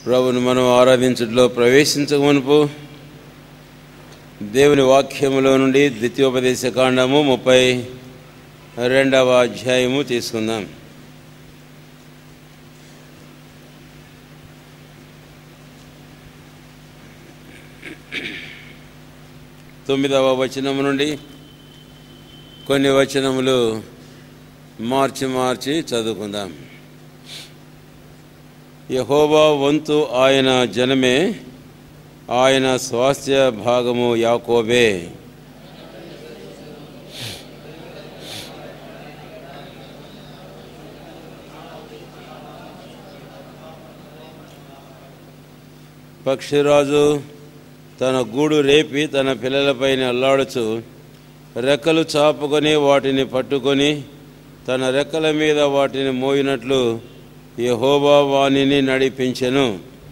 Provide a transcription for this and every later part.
ప్రభుని మనం ఆరాధించడంలో ప్రవేశించకమునుపు దేవుని వాక్యములో నుండి ద్వితీయోపదేశ కాండము ముప్పై రెండవ అధ్యాయము తీసుకుందాం తొమ్మిదవ వచనము నుండి కొన్ని వచనములు మార్చి మార్చి చదువుకుందాం యహోవా వంతు ఆయన జనమే ఆయన స్వాస్థ్య భాగము యాకోబే పక్షిరాజు తన గూడు రేపి తన పిల్లలపైన అల్లాడుచు రెక్కలు చాపుకొని వాటిని పట్టుకొని తన రెక్కల మీద వాటిని మోయినట్లు యహోబా వాణిని నడిపించెను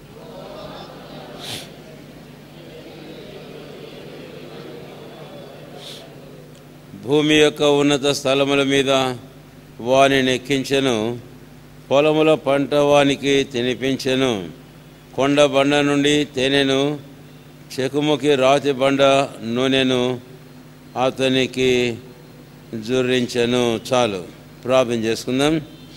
భూమి యొక్క ఉన్నత స్థలముల మీద వానిని ఎక్కించెను పొలముల పంట వానికి తినిపించెను కొండ బండ నుండి తేనెను చెకుముకి రాతి బండ నూనెను అతనికి జుర్రించెను చాలు ప్రార్థన చేసుకుందాం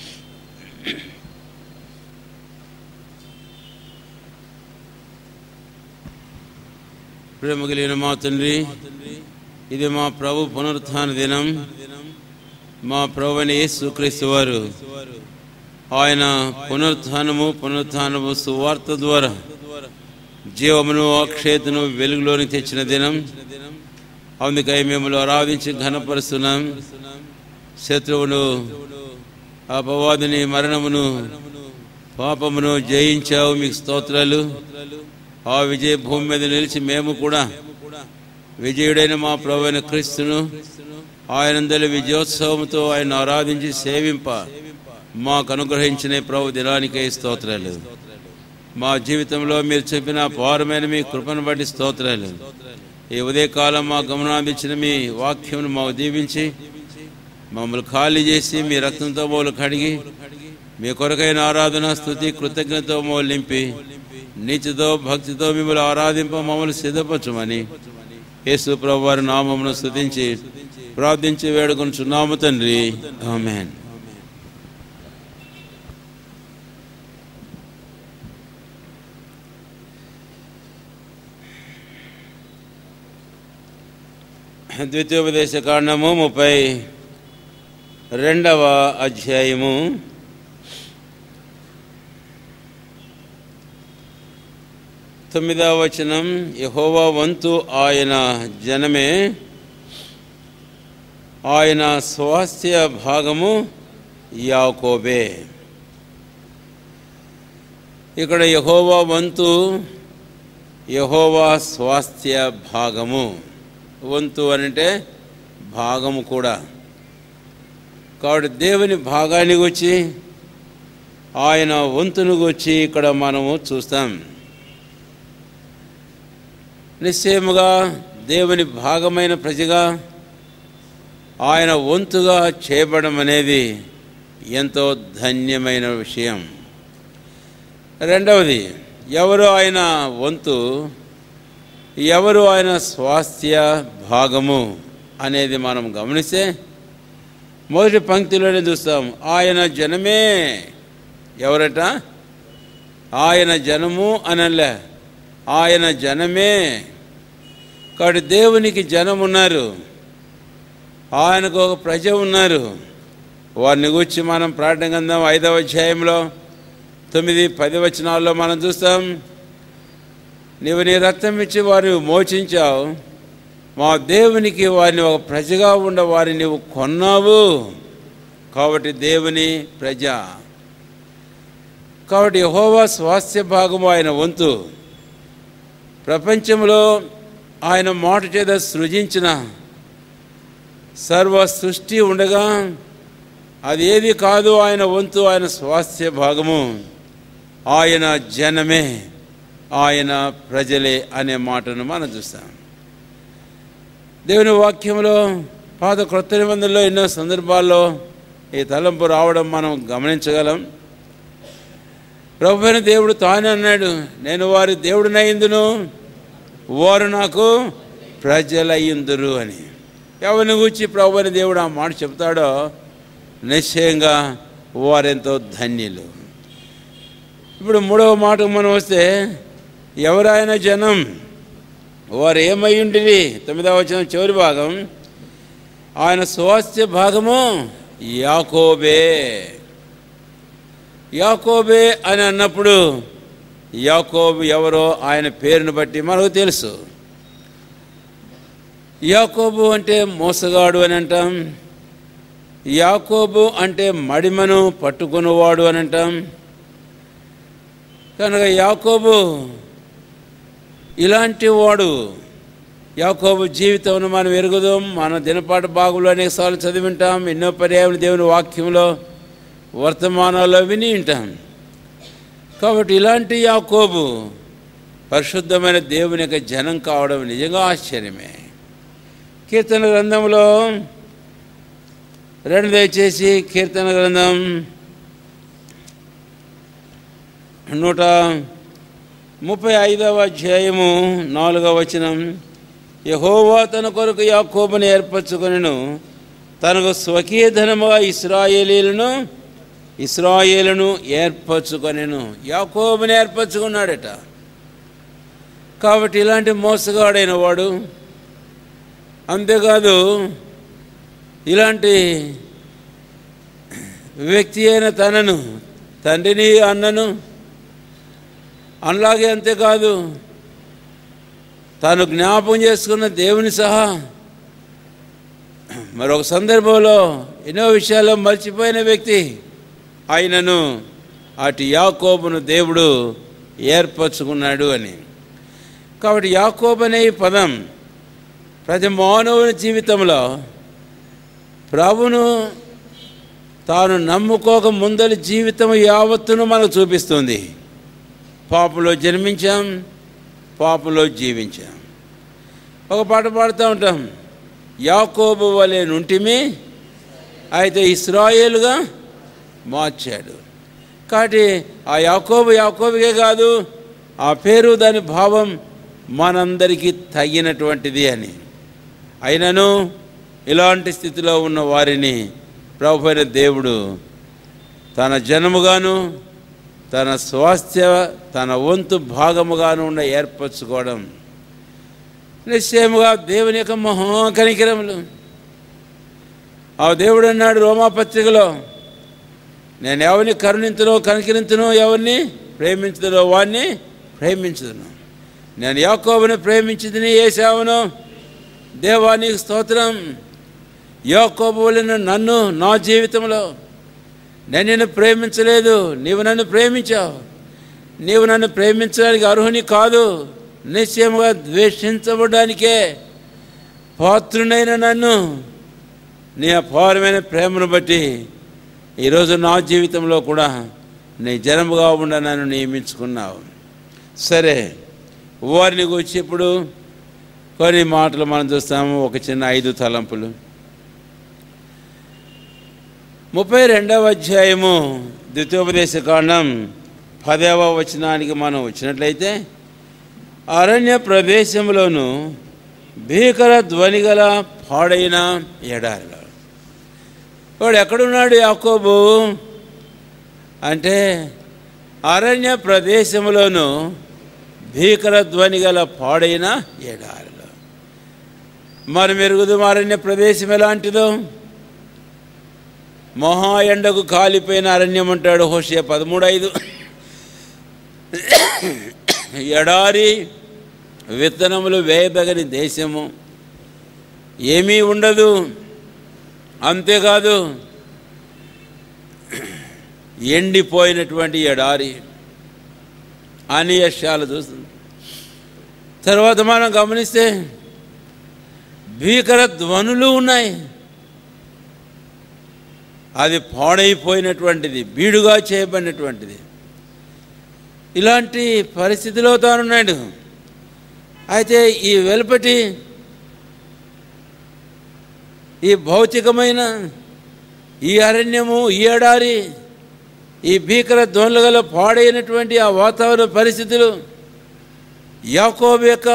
ప్రేమ కలిగిన మా తండ్రి ఇది మా ప్రభు పునరుత్థాన దినం మా ప్రభుని యేసుక్రీస్తు వారు ఆయన పునరుత్థానము పునరుత్థానము సువార్త ద్వారా జీవమును అక్షేతను వెలుగులోని తెచ్చిన దినం అందుకై మిమ్మల్ని ఆరాధించి ఘనపరుస్తున్నాం శత్రువును అపవాదిని మరణమును పాపమును జయించావు మీకు స్తోత్రాలు ఆ విజయ భూమి మీద నిలిచి మేము కూడా విజయుడైన మా ప్రభు అయిన క్రీస్తును ఆయనందరి విజయోత్సవంతో ఆయన ఆరాధించి సేవింప మాకు అనుగ్రహించిన ప్రభు దినానికై స్తోత్రాలు మా జీవితంలో మీరు చెప్పిన పారమైన మీ కృపను బట్టి స్తోత్రాలు ఈ ఉదయకాలం మా గమనాందించిన మీ వాక్యమును మాకు దీవించి మమ్మల్ని ఖాళీ చేసి మీ రక్తంతో మమ్మల్ని కడిగి మీ కొరకైన ఆరాధన స్థుతి కృతజ్ఞతతో మమ్మల్ని నింపి నీతితో భక్తితో మిమ్మల్ని ఆరాధింప మమ్మల్ని సిద్ధపరచమని యేసు ప్రభు వారి నామమును స్థుతించి ప్రార్థించి వేడుకొనుచున్నాము తండ్రి ఆమెన్ ద్వితీయోపదేశ కాండము ముప్పై రెండవ అధ్యాయము తొమ్మిదవ వచనం యహోవా వంతు ఆయన జనమే ఆయన స్వాస్థ్య భాగము యాకోబే ఇక్కడ యహోవా వంతు యహోవా స్వాస్థ్య భాగము వంతు అంటే భాగము కూడా కాబట్టి దేవుని భాగానికి వచ్చి ఆయన వంతును వచ్చి ఇక్కడ మనము చూస్తాం నిశ్చయముగా దేవుని భాగమైన ప్రజగా ఆయన వంతుగా చేయబడం అనేది ఎంతో ధన్యమైన విషయం రెండవది ఎవరు ఆయన వంతు ఎవరు ఆయన స్వాస్థ్య భాగము అనేది మనం గమనిస్తే మొదటి పంక్తిలోనే చూస్తాం ఆయన జనమే ఎవరట ఆయన జనము అనలే ఆయన జనమే కాబట్టి దేవునికి జనం ఉన్నారు ఆయనకు ఒక ప్రజ ఉన్నారు వారిని గురించి మనం ప్రార్థన గంధం ఐదవ అధ్యాయంలో తొమ్మిది పది వచనాల్లో మనం చూస్తాం నీవు నీ రక్తం ఇచ్చి వారిని మోచించావు మా దేవునికి వారిని ఒక ప్రజగా ఉండ వారిని నీవు కొన్నావు కాబట్టి దేవుని ప్రజ కాబట్టి యహోవా స్వాస్థ్య భాగము ఆయన వంతు ప్రపంచంలో ఆయన మాట చేత సృజించిన సర్వ సృష్టి ఉండగా అది ఏది కాదు ఆయన వంతు ఆయన స్వాస్థ్య భాగము ఆయన జనమే ఆయన ప్రజలే అనే మాటను మనం చూస్తాం దేవుని వాక్యంలో పాత క్రొత్త నిబంధనలో ఎన్నో సందర్భాల్లో ఈ తలంపు రావడం మనం గమనించగలం ప్రభు అయిన దేవుడు తానే అన్నాడు నేను వారి దేవుడినయ్యిందును వారు నాకు ప్రజలయ్యిందురు అని ఎవరిని గురించి ప్రభు అయిన దేవుడు ఆ మాట చెప్తాడో నిశ్చయంగా వారెంతో ధన్యులు ఇప్పుడు మూడవ మాటకు మనం వస్తే ఎవరైన జనం వారు ఏమై ఉండిరి తొమ్మిదవ వచ్చిన చివరి భాగం ఆయన స్వాస్థ్య భాగము యాకోబే యాకోబే అని అన్నప్పుడు యాకోబు ఎవరో ఆయన పేరును బట్టి మనకు తెలుసు యాకోబు అంటే మోసగాడు అని అంటాం యాకోబు అంటే మడిమను పట్టుకున్నవాడు అని అంటాం కనుక యాకోబు ఇలాంటి వాడు యాకోబు జీవితంలో మనం ఎరుగుదాం మన దినపాటు బాగులు అనేకసార్లు చదివింటాం ఎన్నో పర్యాయం దేవుని వాక్యంలో వర్తమానాల్లో విని ఉంటాం కాబట్టి ఇలాంటి యాకోబు పరిశుద్ధమైన దేవుని యొక్క జనం కావడం నిజంగా ఆశ్చర్యమే కీర్తన గ్రంథంలో రెండు దయచేసి కీర్తన గ్రంథం నూట ముప్పై ఐదవ అధ్యాయము నాలుగవ వచనం యహోవా తన కొరకు యాకోబుని ఏర్పరచుకొనెను తనకు స్వకీయ ధనముగా ఇస్రాయేలీలను ఇస్రాయేలును ఏర్పరచుకొనెను యాకోబుని ఏర్పరచుకున్నాడట కాబట్టి ఇలాంటి మోసగాడైన వాడు అంతేకాదు ఇలాంటి వ్యక్తి అయిన తనను తండ్రిని అన్నను అలాగే అంతేకాదు తాను జ్ఞాపకం చేసుకున్న దేవుని సహా మరొక సందర్భంలో ఎన్నో విషయాల్లో మర్చిపోయిన వ్యక్తి ఆయనను అటు యాకోబును దేవుడు ఏర్పరచుకున్నాడు అని కాబట్టి యాకోబు అనే ఈ పదం ప్రతి మానవుని జీవితంలో ప్రభును తాను నమ్ముకోక ముందలి జీవితం యావత్తును మనకు చూపిస్తుంది పాపలో జన్మించాం పాపలో జీవించాం ఒక పాట పాడుతూ ఉంటాం యాకోబు వలె నుంటిమి అయితే ఇస్రాయేలుగా మార్చాడు కాబట్టి ఆ యాకోబు యాకోబుకే కాదు ఆ పేరు దాని భావం మనందరికీ తగినటువంటిది అని అయినను ఇలాంటి స్థితిలో ఉన్న వారిని ప్రభు అయిన దేవుడు తన జనముగాను తన స్వాస్థ్య తన వంతు భాగముగాను ఉన్న ఏర్పరచుకోవడం నిశ్చయముగా దేవుని యొక్క మహాకనికరములు ఆ దేవుడు అన్నాడు రోమాపత్రికలో నేను ఎవరిని కరుణించునో కనికరించునో ఎవరిని ప్రేమించుదునో వాడిని ప్రేమించుదును నేను యాకోబుని ప్రేమించుదని ఏసావును దేవానికి స్తోత్రం యాకోబు వలన నన్ను నా జీవితంలో నేను నిన్ను ప్రేమించలేదు నీవు నన్ను ప్రేమించావు నీవు నన్ను ప్రేమించడానికి అర్హుని కాదు నిశ్చయముగా ద్వేషించబడానికే పాత్రునైన నన్ను నీ అపారమైన ప్రేమను బట్టి ఈరోజు నా జీవితంలో కూడా నీ జనముగా ఉండ నన్ను నియమించుకున్నావు సరే వారిని గురించి ఇప్పుడు కొన్ని మాటలు మనం చూస్తాము ఒక చిన్న ఐదు తలంపులు ముప్పై రెండవ అధ్యాయము ద్వితీయోపదేశ కాండం పదవ వచనానికి మనం వచ్చినట్లయితే అరణ్య ప్రదేశంలోను భీకర ధ్వని గల పాడైన ఎడారిలో వాడు ఎక్కడున్నాడు యాకోబు అంటే అరణ్య ప్రదేశంలోను భీకర ధ్వని గల పాడైన ఎడారిలో మరి మెరుగుదు అరణ్య ప్రదేశం ఎలాంటిదో మహా ఎండకు కాలిపోయిన అరణ్యం అంటాడు హోషే పదమూడు ఐదు ఎడారి విత్తనములు వేయదగని దేశము ఏమీ ఉండదు అంతేకాదు ఎండిపోయినటువంటి ఎడారి అని యశాలు చూస్తుంది తర్వాత మనం గమనిస్తే భీకర ధ్వనులు ఉన్నాయి అది పాడైపోయినటువంటిది బీడుగా చేయబడినటువంటిది ఇలాంటి పరిస్థితిలో తానున్నాడు అయితే ఈ వెలుపటి ఈ భౌతికమైన ఈ అరణ్యము ఈ ఎడారి ఈ భీకర ధ్వనులు గల పాడైనటువంటి ఆ వాతావరణ పరిస్థితులు యాకోబు యొక్క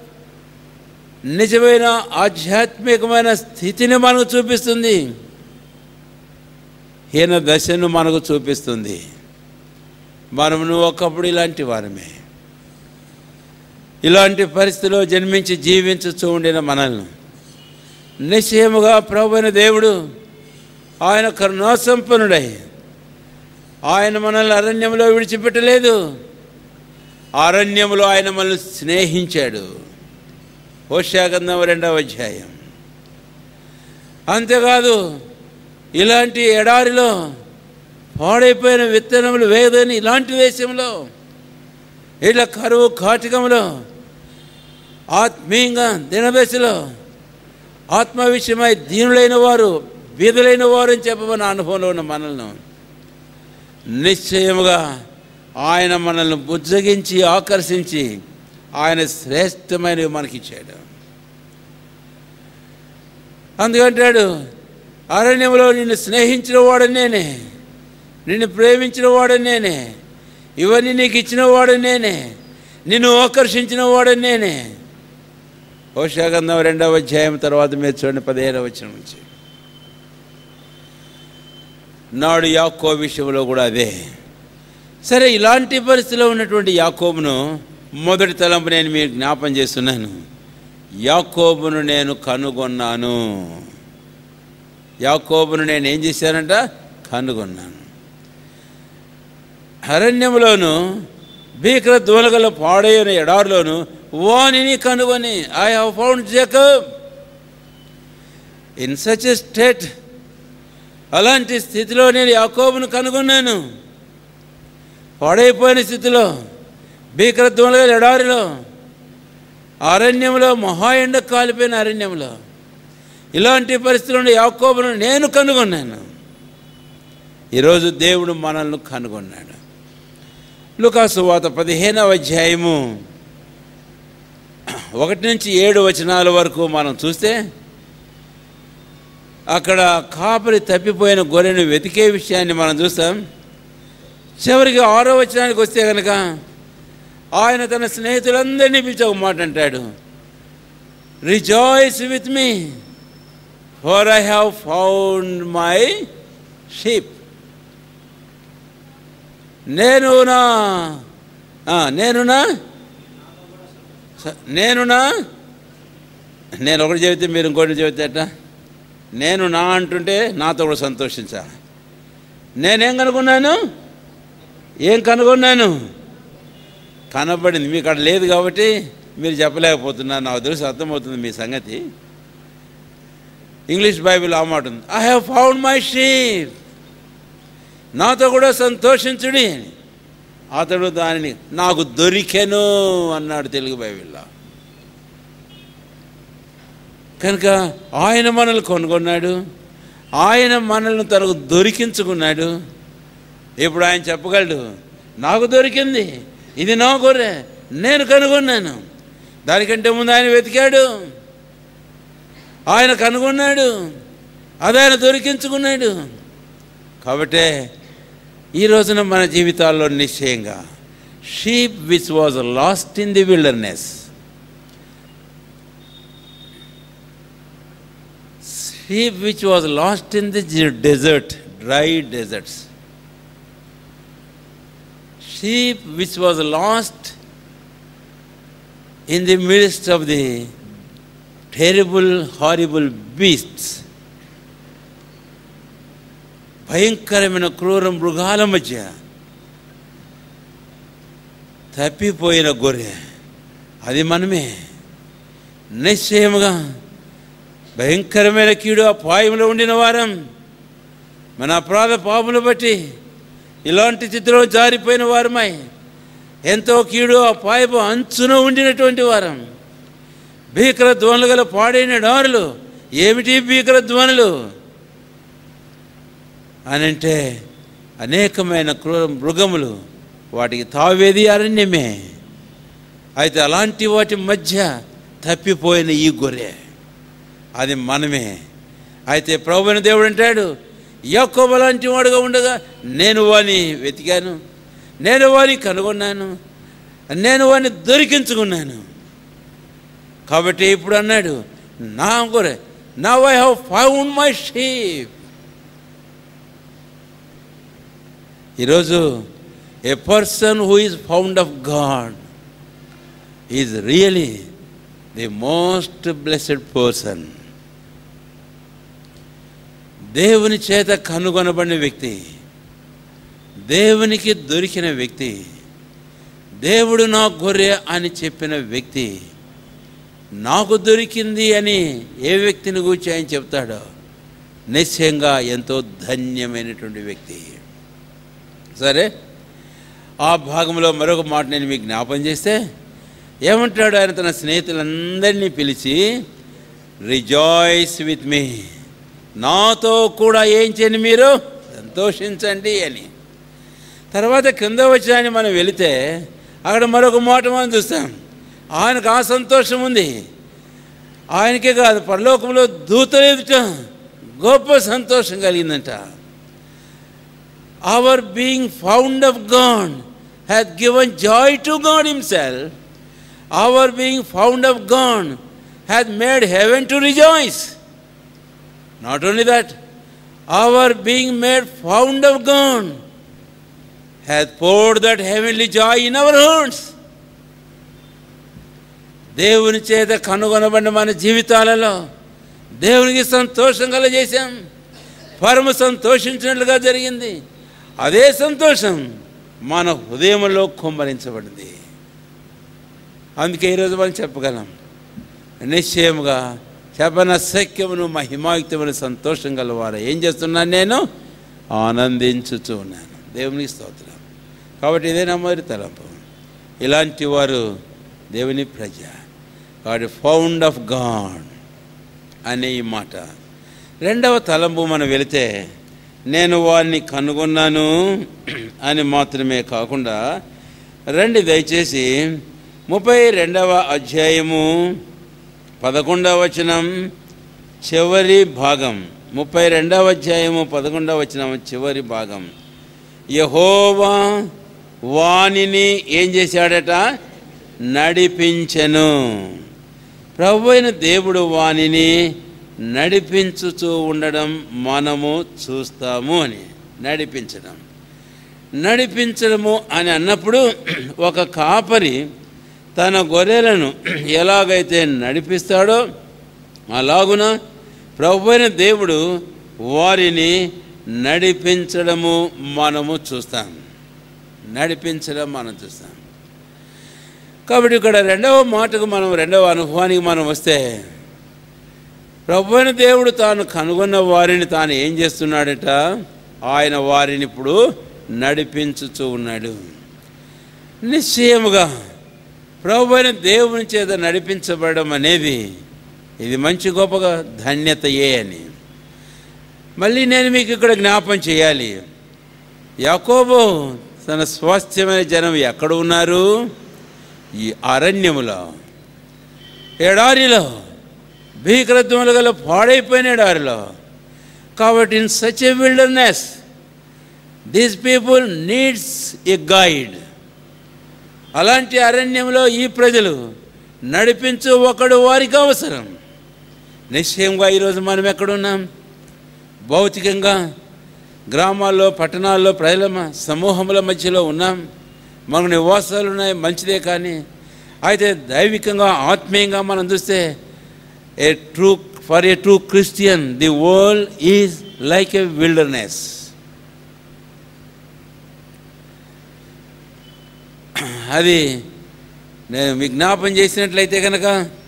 నిజమైన ఆధ్యాత్మికమైన స్థితిని మనకు చూపిస్తుంది హీన దశను మనకు చూపిస్తుంది మనం నువ్వు ఒకప్పుడు ఇలాంటి వారమే ఇలాంటి పరిస్థితిలో జన్మించి జీవించుతూ ఉండిన మనల్ని నిశ్చయముగా ప్రభు అయిన దేవుడు ఆయన కరుణాసంపన్నుడై ఆయన మనల్ని అరణ్యంలో విడిచిపెట్టలేదు అరణ్యంలో ఆయన మనల్ని స్నేహించాడు హోషాగంధం రెండవ అధ్యాయం అంతేకాదు ఇలాంటి ఎడారిలో పాడైపోయిన విత్తనములు వేయదని ఇలాంటి దేశంలో ఇట్లా కరువు కాటకంలో ఆత్మీయంగా దినదశలో ఆత్మ విషయమై దీనులైన వారు బీదలైన వారు అని చెప్పమన్న అనుభవంలో ఉన్న మనల్ని నిశ్చయముగా ఆయన మనల్ని బుజ్జగించి ఆకర్షించి ఆయన శ్రేష్టమైనవి మనకిచ్చాడు అందుకంటాడు అరణ్యంలో నిన్ను స్నేహించిన వాడని నేనే నిన్ను ప్రేమించిన వాడని నేనే ఇవన్నీ నీకు ఇచ్చిన వాడని నేనే నిన్ను ఆకర్షించిన వాడని నేనే హోషాగంధం రెండవ అధ్యాయం తర్వాత మీరు చూడండి పదిహేనవ వచ్చిన నుంచి నాడు యాకో విషయంలో కూడా అదే సరే ఇలాంటి పరిస్థితిలో ఉన్నటువంటి యాకోబును మొదటి తలంపు నేను మీకు జ్ఞాపం చేస్తున్నాను యాకోబును నేను కనుగొన్నాను యాకోబును నేను ఏం చేశానంట కనుగొన్నాను అరణ్యంలోను భీకర దూలగల పాడైన ఎడారిలోను వాణిని కనుగొని I have found Jacob in such a state అలాంటి స్థితిలో నేను యాకోబును కనుగొన్నాను పాడైపోయిన స్థితిలో భీకర దూలగల ఎడారిలో అరణ్యంలో మహా ఎండ కాలిపోయిన అరణ్యంలో ఇలాంటి పరిస్థితుల్లో యాకోబును నేను కనుగొన్నాను ఈరోజు దేవుడు మనల్ని కనుగొన్నాడు లుకాసు వాత పదిహేనవ అధ్యాయము ఒకటి నుంచి ఏడు వచనాల వరకు మనం చూస్తే అక్కడ కాపరి తప్పిపోయిన గొర్రెను వెతికే విషయాన్ని మనం చూస్తాం చివరికి ఆరో వచనానికి వస్తే కనుక ఆయన తన స్నేహితులందరినీ పిలిచి ఒక మాట అంటాడు rejoice with me for I have found my sheep నేనునా ఆ, నేనునా స- నేనునా నేను ఒకటి చెబితే మీరు ఇంకోటి చెబితే అట్ట నేను నా అంటుంటే నాతో కూడా సంతోషించాలి నేనేం కనుగొన్నాను ఏం కనుగొన్నాను కనబడింది మీకు అక్కడ లేదు కాబట్టి మీరు చెప్పలేకపోతున్నారు నాకు తెలిసి అర్థమవుతుంది మీ సంగతి ఇంగ్లీష్ బైబిల్ ఆ మాట ఉంది I have found my sheep నాతో కూడా సంతోషించుడి అతడు దానిని నాకు దొరికెను అన్నాడు తెలుగు బైబిల్లో కనుక ఆయన మనల్ని కొనుగొన్నాడు ఆయన మనల్ని తనకు దొరికించుకున్నాడు ఇప్పుడు ఆయన చెప్పగలడు నాకు దొరికింది ఇది నా గొర్రె నేను కనుగొన్నాను దానికంటే ముందు ఆయన వెతికాడు ఆయన కనుగొన్నాడు అది ఆయన దొరికించుకున్నాడు కాబట్టే ఈ రోజున మన జీవితాల్లో నిశ్చయంగా sheep which was lost in the wilderness sheep which was lost in the desert dry deserts sheep which was lost in the midst of the terrible, horrible beasts. భయంకరమైన క్రూర మృగాల మధ్య తప్పిపోయిన గొర్రె అది మనమే నిశ్చయముగా భయంకరమైన కీడు అపాయంలో ఉండిన వారం మన అపరాధ పాపములు బట్టి ఇలాంటి స్థితిలో జారిపోయిన వారమై ఎంతో కీడు అపాయపు అంచున ఉండినటువంటి వారం భీకర ధ్వనులు గల పాడైన డారులు ఏమిటి భీకర ధ్వనులు అని అంటే అనేకమైన క్రూర మృగములు వాటికి తావేది అరణ్యమే అయితే అలాంటి వాటి మధ్య తప్పిపోయిన ఈ గొర్రె అది మనమే అయితే ప్రభుని దేవుడు అంటాడు యాకోబు లాంటి వాడుగా ఉండగా నేను వాని వెతికాను నేను వాని కనుగొన్నాను నేను వాని దొరికించుకున్నాను కాబట్టి ఇప్పుడు అన్నాడు నా కూడా now I have found my sheep ఈరోజు a person who is found of God is really the most blessed person దేవుని చేత కనుగొనబడిన వ్యక్తి దేవునికి దొరికిన వ్యక్తి దేవుడు నా గొర్రె అని చెప్పిన వ్యక్తి నాకు దొరికింది అని ఏ వ్యక్తిని గురించి ఆయన చెప్తాడో నిశ్చయంగా ఎంతో ధన్యమైనటువంటి వ్యక్తి సరే ఆ భాగంలో మరొక మాట నేను మీకు జ్ఞాపం చేస్తే ఏమంటాడు ఆయన తన స్నేహితులందరినీ పిలిచి రిజాయిస్ విత్ మీ నాతో కూడా ఏం చేయని మీరు సంతోషించండి అని తర్వాత కింద వచ్చి ఆయన మనం వెళితే అక్కడ మరొక మాట మనం చూస్తాం ఆయనకు ఆ సంతోషం ఉంది ఆయనకే కాదు పరలోకంలో దూతలు ఎదుట గొప్ప సంతోషం కలిగిందంట our being found of God hath given joy to God himself our being found of God hath made heaven to rejoice not only that our being made found of God hath poured that heavenly joy in our hearts దేవుని చేత కనుగొనబడిన మన జీవితాలలో దేవునికి సంతోషం కలజేశాం పరమ సంతోషించినట్లుగా జరిగింది అదే సంతోషం మన హృదయంలో కుమ్మరించబడింది అందుకే ఈరోజు మనం చెప్పగలం నిశ్చయముగా చెప్పన సఖ్యమును మహిమాయుక్తమైన సంతోషం గలవారు ఏం చేస్తున్నాను నేను ఆనందించుచూ ఉన్నాను దేవునికి స్తోత్రం కాబట్టి ఇదే నా మొదటి తలంపు ఇలాంటి వారు దేవుని ప్రజ వాడి ఫౌండ్ ఆఫ్ గాడ్ అనే ఈ మాట రెండవ తలంపు మనం వెళితే నేను వారిని కనుగొన్నాను అని మాత్రమే కాకుండా రండి దయచేసి ముప్పై రెండవ అధ్యాయము పదకొండవ వచనం చివరి భాగం ముప్పై రెండవ అధ్యాయము పదకొండవ వచనం చివరి భాగం యహోవా వానిని ఏం చేశాడట నడిపించెను ప్రభు అయిన దేవుడు వానిని నడిపించుచూ ఉండడం మనము చూస్తాము అని నడిపించడం నడిపించడము అని అన్నప్పుడు ఒక కాపరి తన గొర్రెలను ఎలాగైతే నడిపిస్తాడో అలాగున ప్రభు అయిన దేవుడు వారిని నడిపించడము మనము చూస్తాం నడిపించడం మనం చూస్తాం కాబట్టి ఇక్కడ రెండవ మాటకు మనం రెండవ అనుభవానికి మనం వస్తే ప్రభు అయిన దేవుడు తాను కనుగొన్న వారిని తాను ఏం చేస్తున్నాడట ఆయన వారిని ఇప్పుడు నడిపించుచూ ఉన్నాడు నిశ్చయముగా ప్రభు అయిన దేవుని చేత నడిపించబడడం అనేది ఇది మంచి గొప్పగా ధన్యతయే అని మళ్ళీ నేను మీకు ఇక్కడ జ్ఞాపం చేయాలి యాకోబు తన స్వాస్థ్యమైన జనం ఎక్కడ ఉన్నారు ఈ అరణ్యములో ఎడారిలో భీకరత్వములు గల పాడైపోయిన ఎడారిలో కాబట్టి in such a wilderness these people needs a guide అలాంటి అరణ్యంలో ఈ ప్రజలు నడిపించు ఒకడు వారికి అవసరం నిశ్చయంగా ఈరోజు మనం ఎక్కడున్నాం భౌతికంగా గ్రామాల్లో పట్టణాల్లో ప్రజల మ- సమూహముల మధ్యలో ఉన్నాం మనకు నివాసాలు ఉన్నాయి మంచిదే కానీ అయితే దైవికంగా ఆత్మీయంగా మనం చూస్తే a true for a true Christian the world is like a wilderness అది నేను మీకు జ్ఞాపం చేసినట్లయితే కనుక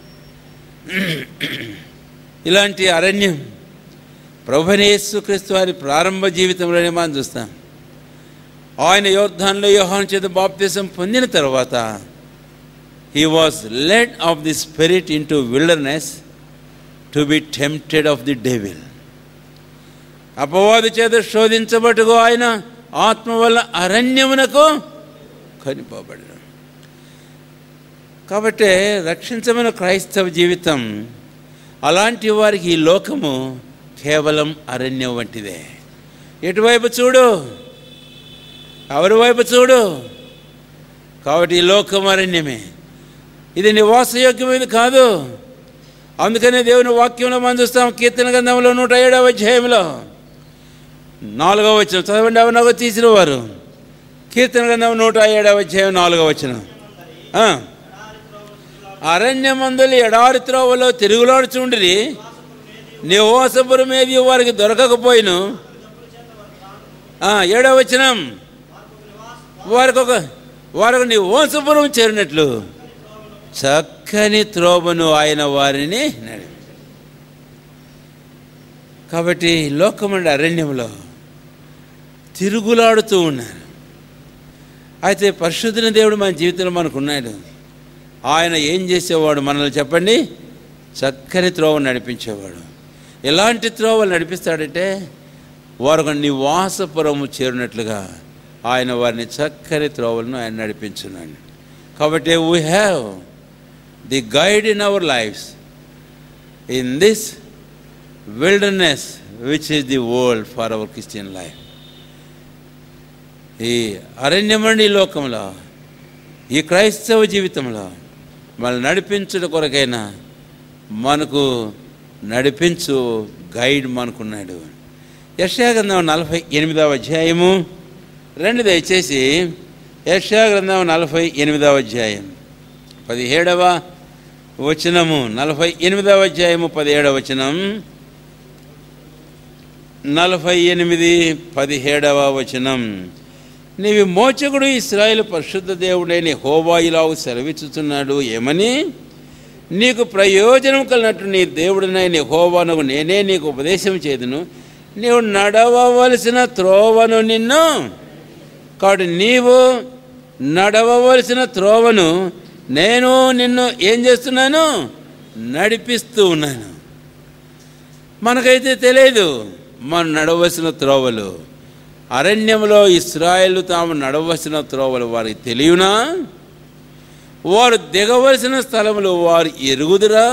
ఇలాంటి అరణ్యం ప్రభునేసు క్రీస్తు వారి ప్రారంభ జీవితంలోనే మనం చూస్తాం ఆయన యోర్ధాన్లో యోహాను చేత బాప్తిసం పొందిన తర్వాత he was led of the spirit into wilderness to be tempted of the devil అపవాది చేత శోధించబట్టుకు ఆయన ఆత్మ వల్ల అరణ్యమునకు కనిపోబడడం కాబట్టి రక్షించమైన క్రైస్తవ జీవితం అలాంటి వారికి ఈ లోకము కేవలం అరణ్యం వంటిదే ఎటువైపు చూడు ఎవరి వైపు చూడు కాబట్టి ఈ లోకం అరణ్యమే ఇది నివాసయోగ్యమైనది కాదు అందుకనే దేవుని వాక్యంలో మనం చూస్తాం కీర్తన గ్రంథంలో నూట ఏడవ అధ్యాయంలో నాలుగవ వచ్చిన చదవండి ఎవరినో తీసిన వారు కీర్తన గ్రంథం నూట ఏడవ అధ్యాయం నాలుగవ వచ్చిన అరణ్యమందులు ఎడారి త్రోవలో తిరుగులాడుచుండిరి నివాసపురం ఏది వారికి దొరకకపోయిను ఆ, ఏడవ వచనం వారికి ఒక వారికి నివాసపురం చేరినట్లు చక్కని త్రోవను ఆయన వారిని నడి కాబట్టి లోకమండి అరణ్యంలో తిరుగులాడుతూ ఉన్నారు అయితే పరిశుద్ధుని దేవుడు మన జీవితంలో మనకు ఉన్నాడు ఆయన ఏం చేసేవాడు మనల్ని చెప్పండి చక్కని త్రోవ నడిపించేవాడు ఎలాంటి త్రోవలు నడిపిస్తాడంటే వారు ఒక నివాసపురము చేరినట్లుగా ఆయన వారిని చక్కని త్రోవలను ఆయన నడిపించున్నాడు కాబట్టి we have the guide in our lifes in this wilderness which is the world for our Christian life ఈ అరణ్యమండి ఈ లోకంలో ఈ క్రైస్తవ జీవితంలో మనల్ని నడిపించుట కొరకైనా మనకు నడిపించు గైడ్ మనకున్నాడు యశాగ్రంథం నలభై ఎనిమిదవ అధ్యాయము రెండు దయచేసి యశాగ్రంథం నలభై ఎనిమిదవ అధ్యాయం పదిహేడవ వచనము నలభై ఎనిమిదవ అధ్యాయము పదిహేడవ వచనం నలభై ఎనిమిది పదిహేడవ వచనం నీవి మోచకుడు ఇస్రాయేల్ పరిశుద్ధ దేవుడైన హోవాయిలావు సెలవిచ్చుతున్నాడు ఏమని నీకు ప్రయోజనం కలిగినట్టు నీ దేవుడినైన హోవానకు నేనే నీకు ఉపదేశం చేదును నీవు నడవవలసిన త్రోవను నిన్ను కాబట్టి నీవు నడవవలసిన త్రోవను నేను నిన్ను ఏం చేస్తున్నాను నడిపిస్తూ ఉన్నాను మనకైతే తెలియదు మనం నడవలసిన త్రోవలు అరణ్యంలో ఇస్రాయేల్ తాము నడవలసిన త్రోవలు వారికి తెలియనా వారు దిగవలసిన స్థలములు వారు ఎరుగుదురా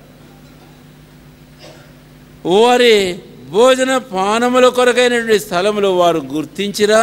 వారి భోజన పానముల కొరకైనటువంటి స్థలములు వారు గుర్తించిరా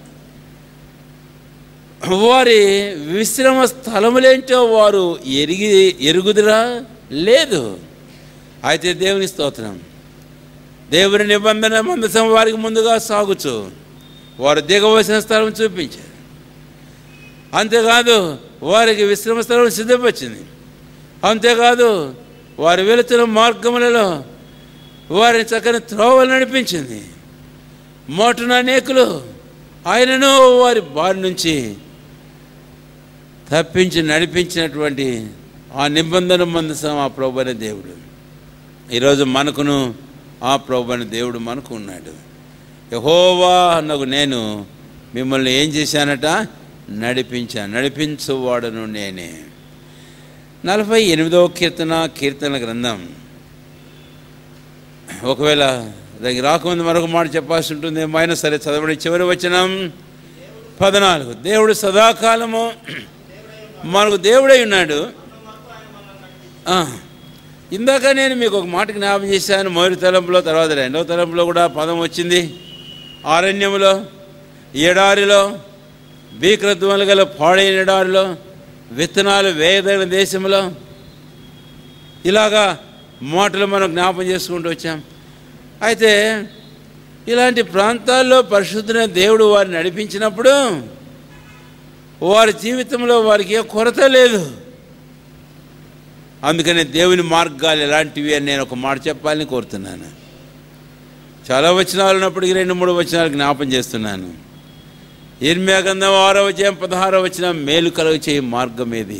వారి విశ్రమ స్థలములేంటో వారు ఎరిగి ఎరుగుదురా లేదు అయితే దేవుని స్తోత్రం దేవుని నిబంధన మందసం వారికి ముందుగా సాగుచు వారు దిగవలసిన స్థలం చూపించారు అంతేకాదు వారికి విశ్రమ స్థలం సిద్ధపరిచింది అంతేకాదు వారు వెళుతున్న మార్గములలో వారిని చక్కని త్రోవలు నడిపించింది మోటున అనేకులు ఆయనను వారి బారి నుంచి తప్పించి నడిపించినటువంటి ఆ నిబంధన మందసం ఆ ప్రభు అనే దేవుడు ఈరోజు మనకును ఆ ప్రభు అనే దేవుడు మనకు ఉన్నాడు యహోవా అన్నకు నేను మిమ్మల్ని ఏం చేశానట నడిపించాను నడిపించువాడను నేనే నలభై ఎనిమిదవ కీర్తన కీర్తన గ్రంథం ఒకవేళ దానికి రాకముందు మరొక మాట చెప్పాల్సి ఉంటుంది ఏమైనా సరే చదవడం చివరి వచనం పద్నాలుగు దేవుడు సదాకాలము మనకు దేవుడై ఉన్నాడు ఆ, ఇందాక నేను మీకు ఒక మాట జ్ఞాపం చేశాను మొదటి తలంపులో తర్వాత రెండవ తలంపులో కూడా పదం వచ్చింది ఆరణ్యములో ఎడారిలో భీకరత్వములు గల పాడైన ఎడారిలో విత్తనాలు వేయదగిన దేశంలో ఇలాగా మాటలు మనం జ్ఞాపం చేసుకుంటూ వచ్చాం అయితే ఇలాంటి ప్రాంతాల్లో పరిశుద్ధమైన దేవుడు వారిని నడిపించినప్పుడు వారి జీవితంలో వారికి ఏ కొరత లేదు అందుకని దేవుని మార్గాలు ఎలాంటివి అని నేను ఒక మాట చెప్పాలని కోరుతున్నాను చాలా వచనాలు ఉన్నప్పటికీ రెండు మూడు వచనాలు జ్ఞాపం చేస్తున్నాను ఇర్మియా గంధం ఆరో వచ్చాం పదహారో వచ్చిన మేలు కలుగు చేయి మార్గం ఏది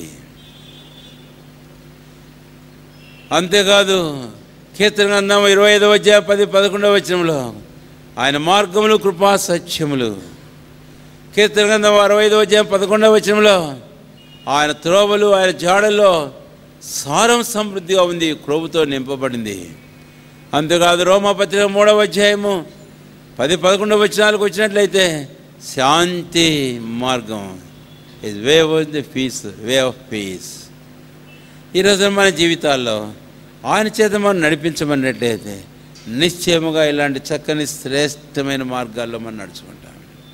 అంతేకాదు కీర్తన గ్రంథం ఇరవై ఐదవ అధ్యాయ పది పదకొండవ వచనంలో ఆయన మార్గములు కృపా సత్యములు కీర్తన గ్రంథం అరవై ఐదవ అధ్యాయం పదకొండవ వచనంలో ఆయన త్రోవలు ఆయన జాడల్లో సారం సమృద్ధిగా ఉంది క్రొవ్వుతో నింపబడింది అంతేకాదు రోమపత్రిక మూడవ అధ్యాయము పది పదకొండవ వచనాలకు వచ్చినట్లయితే శాంతి మార్గం is way of the peace way of peace ఈరోజు మన జీవితాల్లో ఆయన చేత మనం నడిపించమన్నట్లయితే నిశ్చయముగా ఇలాంటి చక్కని శ్రేష్టమైన మార్గాల్లో మనం నడుచుకుంటాం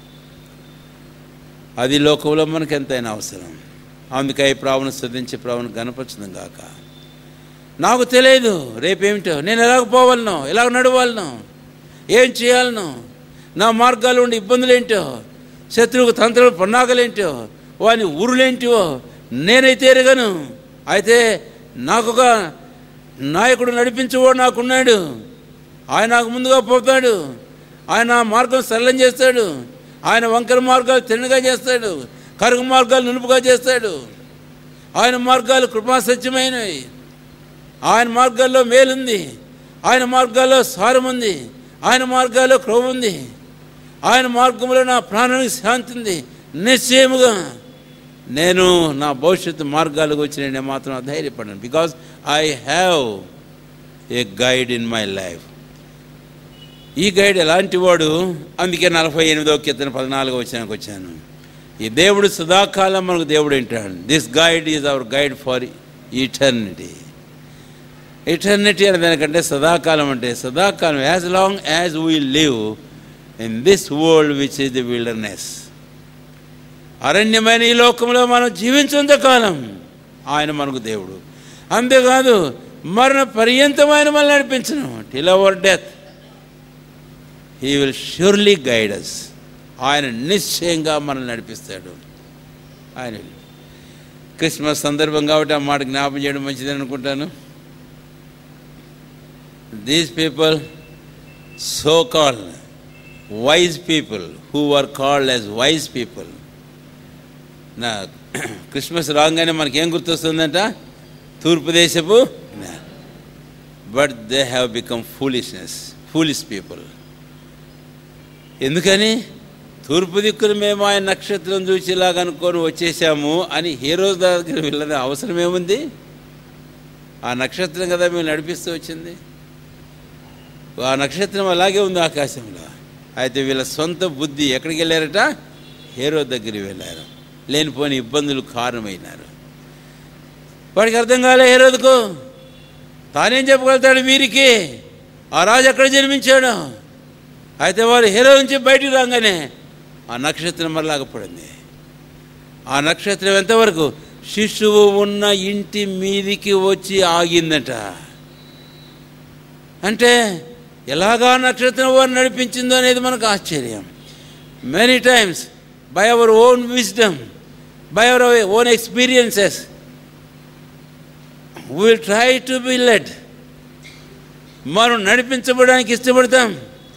అది లోకంలో మనకు ఎంతైనా అవసరం అందుకే ఈ ప్రావును శ్రద్ధించి ప్రావును గణపరచుదాం గాక నాకు తెలియదు రేపేమిటో నేను ఎలాగ పోవాలనో ఎలాగ నడవాలనో ఏం చేయాలనో నా మార్గాలు ఉండే ఇబ్బందులు ఏంటో శత్రువుకు తంత్రులు పన్నాగలేంటో వాని ఊరులేంటివో నేనైతే ఎరగను అయితే నాకొక నాయకుడు నడిపించేవాడు నాకున్నాడు ఆయన నాకు ముందుగా పోతాడు ఆయన ఆ మార్గం సరళం చేస్తాడు ఆయన వంకర మార్గాలు తిన్నగా చేస్తాడు కరుగు మార్గాలు నునుపుగా చేస్తాడు ఆయన మార్గాలు కృపా సత్యమైనవి ఆయన మార్గాల్లో మేలుంది ఆయన మార్గాల్లో సారం ఉంది ఆయన మార్గాల్లో క్రొవ్వు ఉంది ఆయన మార్గంలో నా ప్రాణానికి శాంతి ఉంది నిశ్చయముగా నేను నా భవిష్యత్తు మార్గాలకు వచ్చి నేను మాత్రం ధైర్యపడను because I have a guide in my life ఈ గైడ్ ఎలాంటి వాడు అందుకే నలభై ఎనిమిదో కీర్తన పద్నాలుగో వచ్చానికి వచ్చాను ఈ దేవుడు సదాకాలం మనకు దేవుడు ఏంటాడు this guide is our guide for eternity eternity అనే దానికంటే సదాకాలం అంటే సదాకాలం as long as we live in this world which is the wilderness అరణ్యమైన ఈ లోకంలో మనం జీవించేంత కాలం ఆయన మనకు దేవుడు అంతేకాదు మరణ పర్యంతమైన మనల్ని నడిపించను till our death he will surely guide us ఆయన నిశ్చయంగా మనల్ని నడిపిస్తాడు ఆయన క్రిస్మస్ సందర్భం కాబట్టి ఆ మాట జ్ఞాపం చేయడం మంచిదని అనుకుంటాను these people so called wise people who are called as wise people నా క్రిస్మస్ రాగానే మనకేం గుర్తొస్తుందంట తూర్పు దేశపు but they have become foolishness foolish people ఎందుకని తూర్పు దిక్కును మేము ఆయన నక్షత్రం చూసేలాగా అనుకొని వచ్చేసాము అని హీరోస్ దగ్గర వెళ్ళని అవసరం ఏముంది ఆ నక్షత్రం కదా మేము నడిపిస్తూ వచ్చింది ఆ నక్షత్రం అలాగే ఉంది ఆకాశంలో అయితే వీళ్ళ సొంత బుద్ధి ఎక్కడికి వెళ్ళారట హీరో దగ్గరికి వెళ్ళారు లేనిపోని ఇబ్బందులు కారణమైనారు వాడికి అర్థం కాలే హీరోదుకు తానేం చెప్పగలుగుతాడు వీరికి ఆ రాజు ఎక్కడ జన్మించాడు అయితే వారు హీరో నుంచి బయటికి రాగానే ఆ నక్షత్రం మరలాగపడింది ఆ నక్షత్రం ఎంతవరకు శిశువు ఉన్న ఇంటి మీదికి వచ్చి ఆగిందట అంటే ఎలాగా నక్షత్రం వారు నడిపించిందో అనేది మనకు ఆశ్చర్యం many times by our own wisdom by our own experiences will try to be led మనం నడిపించబడడానికి ఇష్టపడతాం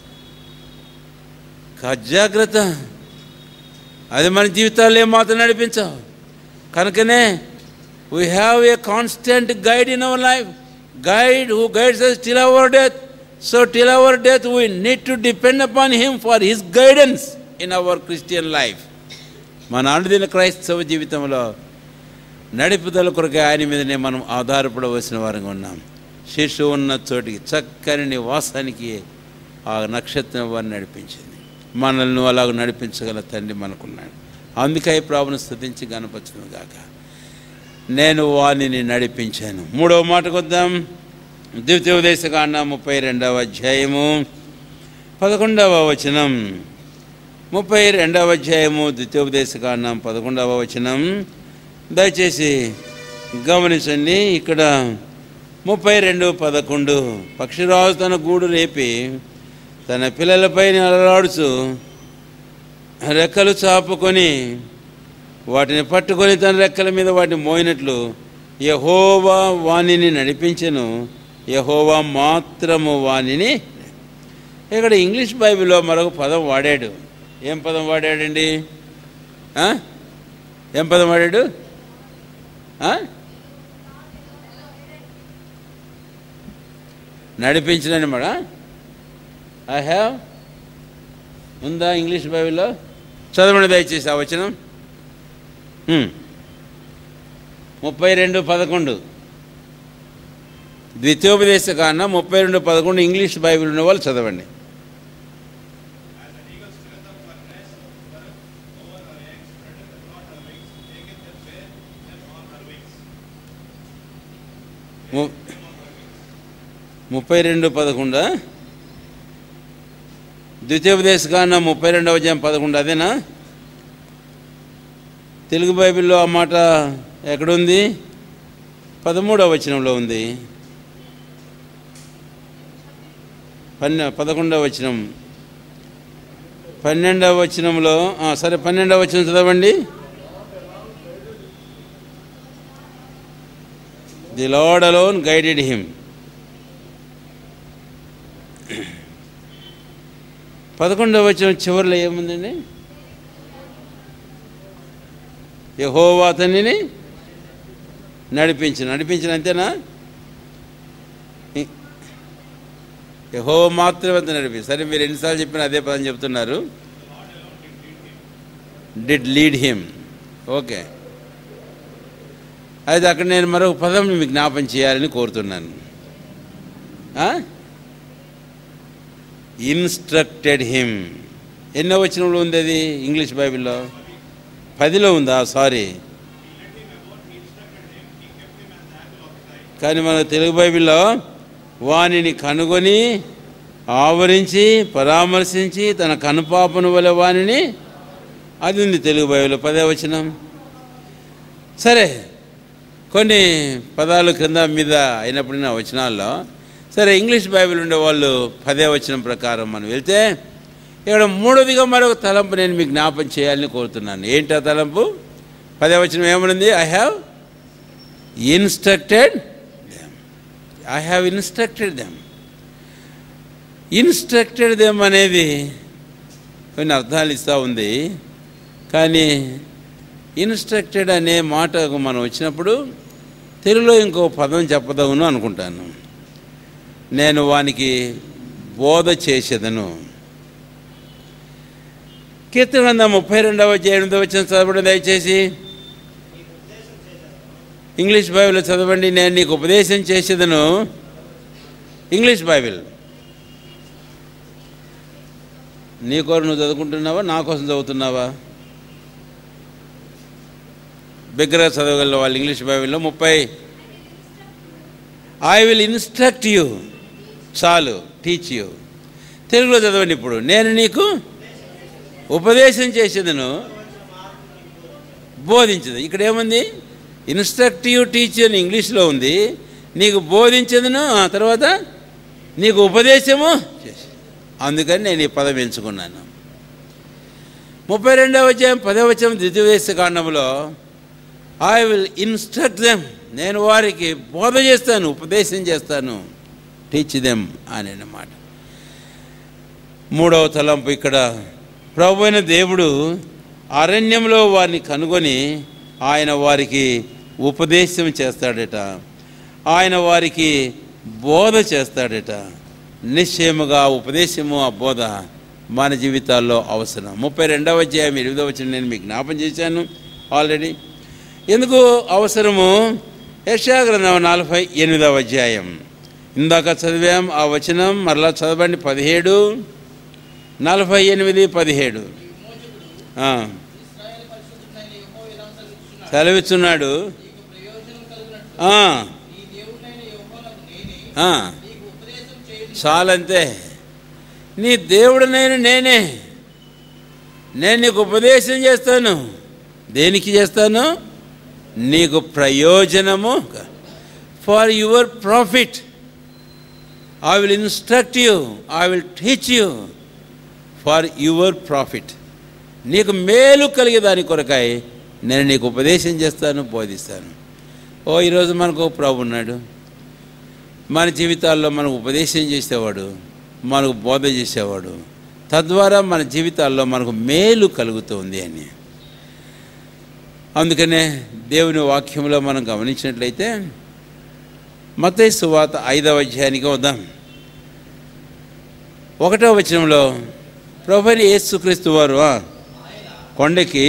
జాగ్రత్త అది మన జీవితాల్లో ఏమాత్రం నడిపించావు కనుకనే we have a constant guide in our life guide who guides us till our death so till our death we need to depend upon him for his guidance in our Christian life మన అనుదిన క్రైస్తవ జీవితంలో నడిపుదల కొరకు ఆయన మీదనే మనం ఆధారపడవలసిన వారంగా ఉన్నాం శిశువు ఉన్న చోటికి చక్కని నివాసానికి ఆ నక్షత్రం వారిని నడిపించింది మనల్ని అలాగ నడిపించగల తండ్రి మనకున్నాడు అందుకే ఈ ప్రాబ్లం స్థుతించి గణపరచను గాక నేను వాణిని నడిపించాను మూడవ మాటకు వద్దాం ద్వితీయోపదేశకాండ ముప్పై రెండవ అధ్యాయము పదకొండవ వచనం ముప్పై రెండవ అధ్యాయము ద్వితీయోపదేశకాండం పదకొండవ వచనం దయచేసి గమనించండి ఇక్కడ ముప్పై రెండు పదకొండు పక్షిరాజు తన గూడు రేపి తన పిల్లలపై అలలాడుచు రెక్కలు చాపుకొని వాటిని పట్టుకొని తన రెక్కల మీద వాటిని మోయినట్లు యహోవా వాణిని నడిపించెను యహోవా మాత్రము వాణిని ఇక్కడ ఇంగ్లీష్ బైబిల్లో మరొక పదం వాడాడు ఏం పదం వాడాడండి ఆ? ఏం పదం వాడాడు ఆ? నడిపించడని మడ ఐ హ్యావ్ ఉందా ఇంగ్లీష్ బైబిల్లో చదవండి దయచేసి ఆ వచనం హ్మ్. ముప్పై రెండు పదకొండు ద్వితీయోపదేశ కాన్న ముప్పై రెండు పదకొండు ఇంగ్లీష్ బైబిల్ ఉన్న వాళ్ళు చదవండి As an eagle stirreth up her nest, stirreth over her eggs, spreadeth abroad her wings, taketh them where them on her wings. ము- ముప్పై రెండు పదకొండా ద్వితీయోపదేశకాండం ముప్పై రెండవ అధ్యాయం పదకొండు అదేనా తెలుగు బైబిల్లో ఆ మాట ఎక్కడుంది పదమూడవ వచనంలో ఉంది పన్నె పదకొండవ వచనం పన్నెండవ వచనంలో ఆ, సరే పన్నెండవ వచనం చదవండి the Lord alone guided him పదకొండవ వచనం చివరిలో ఏముందండి యహోవా అతనిని నడిపించిన నడిపించిన అంతేనా యహో మాత్రమే అంత నడిపి సరే మీరు ఎన్నిసార్లు చెప్పినా అదే పదం చెప్తున్నారు డిడ్ లీడ్ హిమ్ ఓకే అయితే అక్కడ నేను మరొక పదం మీకు జ్ఞాపం చేయాలని కోరుతున్నాను ఇన్స్ట్రక్టెడ్ హిమ్ ఎన్నో వచనంలో ఉంది అది ఇంగ్లీష్ బైబిల్లో పదిలో ఉందా సారీ కానీ మన తెలుగు బైబిల్లో వానిని కనుగొని ఆవరించి పరామర్శించి తన కనుపాపను వల్ల వానిని అది ఉంది తెలుగు బైబిల్లో పదే వచనం సరే కొన్ని పదాలు కింద మీద అయినప్పుడు వచనాల్లో సరే ఇంగ్లీష్ బైబిల్ ఉండే వాళ్ళు పదే వచనం ప్రకారం మనం వెళ్తే ఇక్కడ మూడవదిగా మరొక తలంపు నేను మీకు జ్ఞాపం చేయాలని కోరుతున్నాను ఏంటి ఆ తలంపు పదే వచనం ఏమనుంది I have instructed them I have instructed them instructed them అనేది కొన్ని అర్థాలు ఇస్తూ ఉంది కానీ ఇన్స్ట్రక్టెడ్ అనే మాటకు మనం వచ్చినప్పుడు తెలుగులో ఇంకో పదం చెప్పదగును అనుకుంటాను నేను వానికి బోధ చేసేదను కీర్తన ముప్పై రెండవ ఎనిమిదవ వచ్చిన చదవడం దయచేసి ఇంగ్లీష్ బైబిల్ చదవండి నేను నీకు ఉపదేశం చేసేదను ఇంగ్లీష్ బైబిల్ నీ కోరు నువ్వు చదువుకుంటున్నావా నా కోసం చదువుతున్నావా బిగ్గరగా చదవగల వాళ్ళు ఇంగ్లీష్ బైబిల్లో ముప్పై ఐ విల్ ఇన్స్ట్రక్ట్ యూ చాలు టీచ్ యూ తెలుగులో చదవండి ఇప్పుడు నేను నీకు ఉపదేశం చేసేదను బోధించదు ఇక్కడ ఏముంది ఇన్స్ట్రక్టివ్ టీచర్ అని ఇంగ్లీష్లో ఉంది నీకు బోధించదును ఆ తర్వాత నీకు ఉపదేశము చేసి అందుకని నేను ఈ పదం ఎంచుకున్నాను ముప్పై రెండవ అధ్యాయం పదవ అధ్యాయం ద్వితీయ కాండంలో ఐ విల్ ఇన్స్ట్రక్ట్ దెమ్ నేను వారికి బోధ చేస్తాను ఉపదేశం చేస్తాను టీచ్ దెమ్ అని అన్నమాట మూడవ తలంపు ఇక్కడ ప్రభు అయిన దేవుడు అరణ్యంలో వారిని కనుగొని ఆయన వారికి ఉపదేశం చేస్తాడట ఆయన వారికి బోధ చేస్తాడట నిశ్చయముగా ఆ ఉపదేశము ఆ బోధ మన జీవితాల్లో అవసరం ముప్పై రెండవ అధ్యాయం ఎనిమిదవ వచ్చిన నేను మీకు జ్ఞాపం చేశాను ఆల్రెడీ ఎందుకు అవసరము యశాగ్రంథం నలభై ఎనిమిదవ అధ్యాయం ఇందాక చదివాం ఆ వచనం మరలా చదవండి పదిహేడు నలభై ఎనిమిది పదిహేడు ఆ, ఇశ్రాయేలు పరిశుద్ధుడైన యెహోవా ఇలా సెలవిస్తున్నాడు. సెలవిస్తున్నాడు నీకు ప్రయోజనం కలుగునట్లు ఆ, నీ దేవుడైన యెహోవాకు నేనే ఆ, నీకు ఉపదేశం చేయుదును. చాలంతే నీ దేవుడు నేను నేనే నేను నీకు ఉపదేశం చేస్తాను దేనికి చేస్తాను నీకు ప్రయోజనము for your profit I will instruct you I will teach you for your profit నీకు మేలు కలిగే దాని కొరకాయ నేను నీకు ఉపదేశం చేస్తాను బోధిస్తాను ఓ ఈరోజు మనకు ప్రభు ఉన్నాడు మన జీవితాల్లో మనకు ఉపదేశం చేసేవాడు మనకు బోధ చేసేవాడు తద్వారా మన జీవితాల్లో మనకు మేలు కలుగుతుంది అని అందుకనే దేవుని వాక్యంలో మనం గమనించినట్లయితే మతై సువాత ఐదవ అధ్యాయానికి వద్దాం ఒకటో వచనంలో ప్రభుని యేసుక్రీస్తు వారు ఆ, కొండకి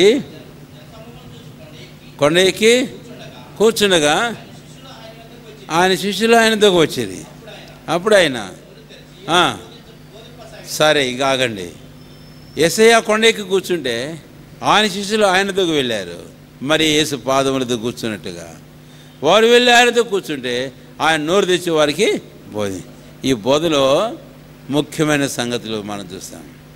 కొండ ఎక్కి కూర్చుండగా ఆయన శిష్యులు ఆయన దగ్గర వచ్చేది అప్పుడు ఆయన ఆ, సరే ఇక ఆగండి ఎస్ఐ కొండ ఎక్కి కూర్చుంటే ఆయన శిష్యులు ఆయన దగ్గర వెళ్ళారు మరి యేసు పాదముల దగ్గర కూర్చున్నట్టుగా వారు వెళ్ళి ఆయన దగ్గర కూర్చుంటే ఆయన నోరు తెచ్చి వారికి బోధి ఈ బోధలో ముఖ్యమైన సంగతులు మనం చూస్తాం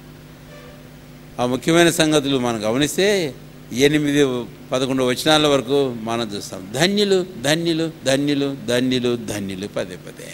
ఆ ముఖ్యమైన సంగతులు మనం గమనిస్తే ఎనిమిది పదకొండు వచనాల వరకు మనం చూస్తాం ధన్యులు ధన్యులు ధన్యులు ధన్యులు ధన్యులు పదే పదే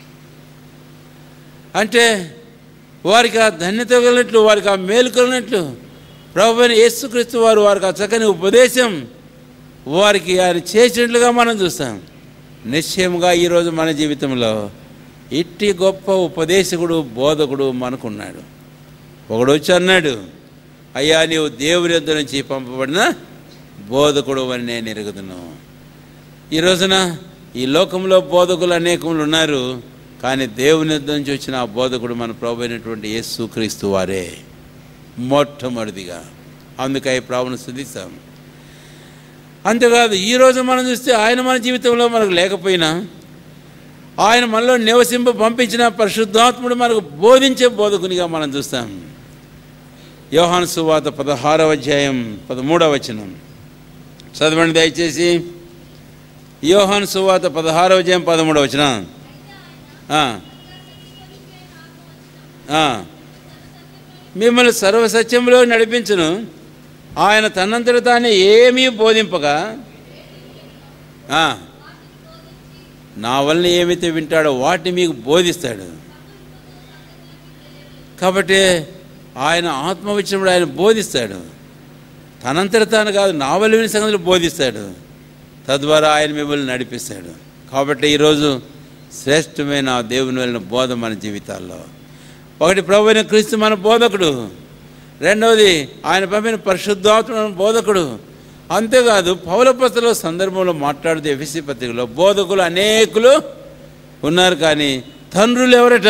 అంటే వారికి ఆ ధన్యత కలిగినట్లు వారికి ఆ మేలు కలిగినట్లు ప్రభు అయిన యేసుక్రీస్తు వారు వారికి ఆ చక్కని ఉపదేశం వారికి ఆయన చేసినట్లుగా మనం చూస్తాం నిశ్చయముగా ఈరోజు మన జీవితంలో ఇట్టి గొప్ప ఉపదేశకుడు బోధకుడు మనకున్నాడు ఒకడు వచ్చి అన్నాడు అయ్యా నీవు దేవుని యొద్ద నుంచి పంపబడిన బోధకుడు అని నేను ఎరుగుదును ఈ రోజున ఈ లోకంలో బోధకులు అనేకములు ఉన్నారు కానీ దేవుని యొద్ద నుంచి వచ్చిన ఆ బోధకుడు మన ప్రభు అయినటువంటి యేసు క్రీస్తు వారే మొట్టమొదటిగా అందుకై ప్రభుని స్థుతిస్తాం అంతేకాదు ఈరోజు మనం చూస్తే ఆయన మన జీవితంలో మనకు లేకపోయినా ఆయన మనలో నివసింప పంపించిన పరిశుద్ధాత్ముడు మనకు బోధించే బోధకునిగా మనం చూస్తాం యోహాను సువాత పదహారవ అధ్యాయం పదమూడవ వచనం చదవండి దయచేసి యోహాను సువాత పదహారవ అధ్యాయం పదమూడవ వచనం ఆ. ఆ. మిమ్మల్ని సర్వసత్యంలో నడిపించును ఆయన తనంతట తానే ఏమీ బోధింపగా ఆ. నా వలన ఏమైతే వింటాడో వాటిని మీకు బోధిస్తాడు కాబట్టి ఆయన ఆత్మవిషయంలో ఆయన బోధిస్తాడు తనంతట తాను కాదు నా వల్ల విని సంగతులు బోధిస్తాడు తద్వారా ఆయన మిమ్మల్ని నడిపిస్తాడు కాబట్టి ఈరోజు శ్రేష్టమైన ఆ దేవుని వెళ్ళిన బోధ మన జీవితాల్లో ఒకటి ప్రభు అయిన క్రీస్తు మన బోధకుడు రెండవది ఆయన పంపిన పరిశుద్ధాత్మ మన బోధకుడు అంతేకాదు పౌలపత్రలో సందర్భంలో మాట్లాడితే ఎఫ్ఎస్సి పత్రికలో బోధకులు అనేకులు ఉన్నారు కానీ తండ్రులు ఎవరట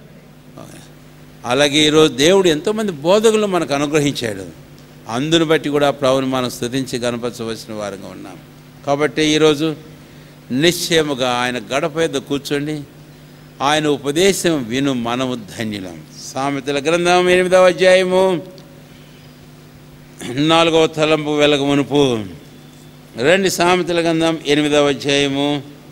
అలాగే ఈరోజు దేవుడు ఎంతోమంది బోధకులు మనకు అనుగ్రహించాడు అందును బట్టి కూడా ప్రభుని మనం స్తుతించి కనపరచవలసిన వారంగా ఉన్నాం కాబట్టి ఈరోజు నిశ్చయముగా ఆయన గడప మీద కూర్చోండి ఆయన ఉపదేశం విను మనము ధన్యులం సామెతల గ్రంథం ఎనిమిదవ అధ్యాయము నాలుగవ తలంపు వెలగ మునుపు రెండు సామెతల గ్రంథం ఎనిమిదవ అధ్యాయము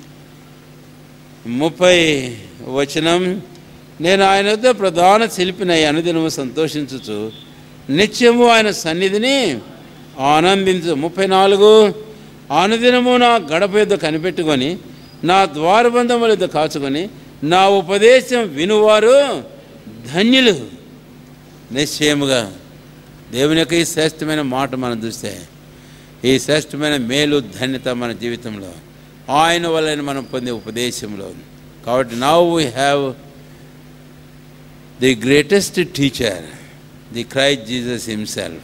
ముప్పై వచనం నేను ఆయన వద్ద ప్రధాన శిల్పినై అనుదినము సంతోషించుచు నిత్యము ఆయన సన్నిధిని ఆనందించు ముప్పై నాలుగు అనుదినము నా గడప యొద్ద కనిపెట్టుకొని నా ద్వారబంధముల యొద్ద కాచుకొని నా ఉపదేశం వినువారు ధన్యులు నిశ్చయముగా దేవుని యొక్క ఈ శ్రేష్టమైన మాట మనం చూస్తే ఈ శ్రేష్టమైన మేలు ధన్యత మన జీవితంలో ఆయన వలన మనం పొందే ఉపదేశంలో కాబట్టి now we have the greatest teacher the Christ Jesus himself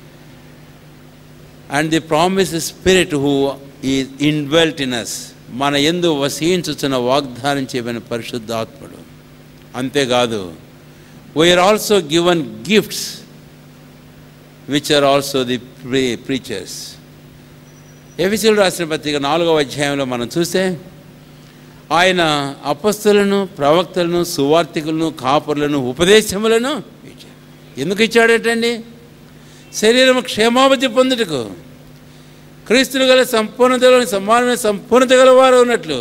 and the promise spirit who ఈ ఇన్వెల్ట్ ఇన్ అస్ మన ఎందు వసించుచున్న వాగ్దానం చేయబడిన పరిశుద్ధాత్ముడు అంతేకాదు we are also given gifts which are also the pre preachers ఎఫిసిల్ రాసిన పత్రిక నాలుగవ అధ్యాయంలో మనం చూస్తే ఆయన అపస్తులను ప్రవక్తలను సువార్థికులను కాపురులను ఉపదేశములను ఇచ్చాడు ఎందుకు ఇచ్చాడటండి శరీరం క్షేమావధి పొందుటకు క్రీస్తులు గల సంపూర్ణతలోని సమానమైన సంపూర్ణత గల వారు ఉన్నట్లు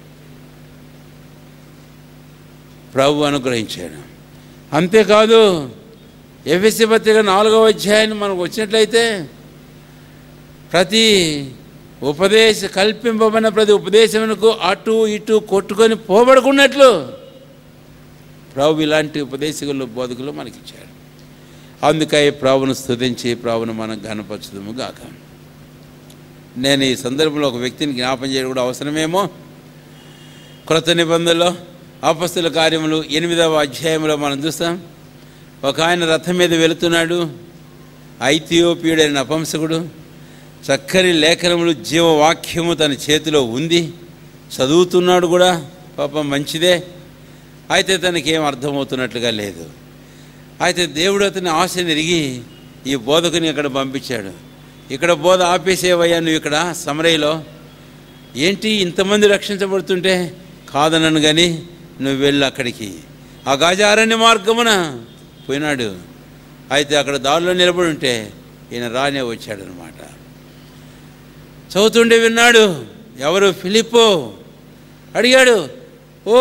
ప్రభు అనుగ్రహించాడు అంతేకాదు ఎఫ్ఎస్సి పత్రిక నాలుగవ అధ్యాయాన్ని మనకు వచ్చినట్లయితే ప్రతి ఉపదేశ కల్పింపబడిన ప్రతి ఉపదేశమునకు అటు ఇటు కొట్టుకొని పోబడుకున్నట్లు ప్రభు ఇలాంటి ఉపదేశకులు బోధకులు మనకిచ్చాడు అందుకై ప్రభును స్తుతించి ప్రభును మనం గనపరచుదము గాక నేను ఈ సందర్భంలో ఒక వ్యక్తిని జ్ఞాపం చేయడం కూడా అవసరమేమో క్రొత్త నిబంధనలో అపస్తుల కార్యములు ఎనిమిదవ అధ్యాయంలో మనం చూస్తాం ఒక ఆయన రథం మీద వెళుతున్నాడు ఐథియోపియుడైన నపంసకుడు చక్కని లేఖనములు జీవవాక్యము తన చేతిలో ఉంది చదువుతున్నాడు కూడా పాపం మంచిదే అయితే తనకి ఏం అర్థమవుతున్నట్లుగా లేదు అయితే దేవుడు అతని ఆశ నెరిగి ఈ బోధకుని అక్కడ పంపించాడు ఇక్కడ బోధ ఆపేసేవయ్యా నువ్వు ఇక్కడ సమరయ్యలో ఏంటి ఇంతమంది రక్షించబడుతుంటే కాదనను కానీ నువ్వు వెళ్ళు అక్కడికి ఆ గాజారణ్య మార్గమున పోయినాడు అయితే అక్కడ దారిలో నిలబడి ఉంటే ఈయన రానే వచ్చాడనమాట చదువుతుండే విన్నాడు ఎవరు ఫిలిప్పో అడిగాడు ఓ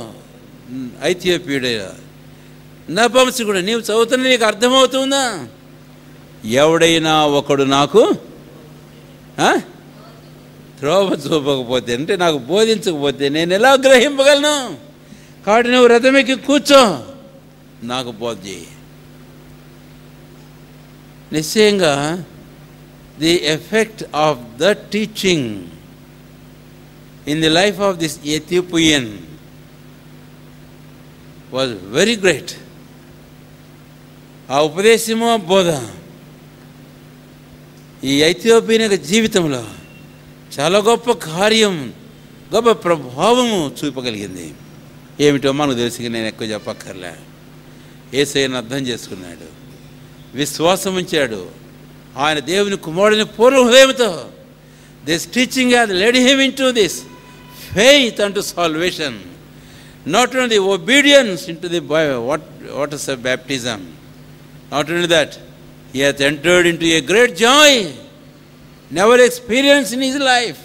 ఐథియోపియుడే నపంసకుడు నీవు చదువుతున్న నీకు అర్థమవుతుందా ఎవడైనా ఒకడు నాకు ఆ? త్రోవ చూపకపోతే అంటే నాకు బోధించకపోతే నేను ఎలా గ్రహింపగలను కాబట్టి నువ్వు రథమెక్కి కూర్చో నాకు బోధ చేయి నిశ్చయంగా the effect of the teaching in the life of this Ethiopian was very great ఆ ఉపదేశము ఆ బోధ ఈ ఐథియోపియన్ యొక్క జీవితంలో చాలా గొప్ప కార్యం గొప్ప ప్రభావము చూపగలిగింది ఏమిటో మనకు తెలిసి నేను ఎక్కువ చెప్పక్కర్లే ఏసైనా అర్థం చేసుకున్నాడు విశ్వాసం ఉంచాడు ఆయన దేవుని కుమారుడిని పూర్వ హృదయంతో this teaching has led him into this faith and to salvation not only the obedience into the what what is baptism not only that he hath entered into a great joy never experience in his life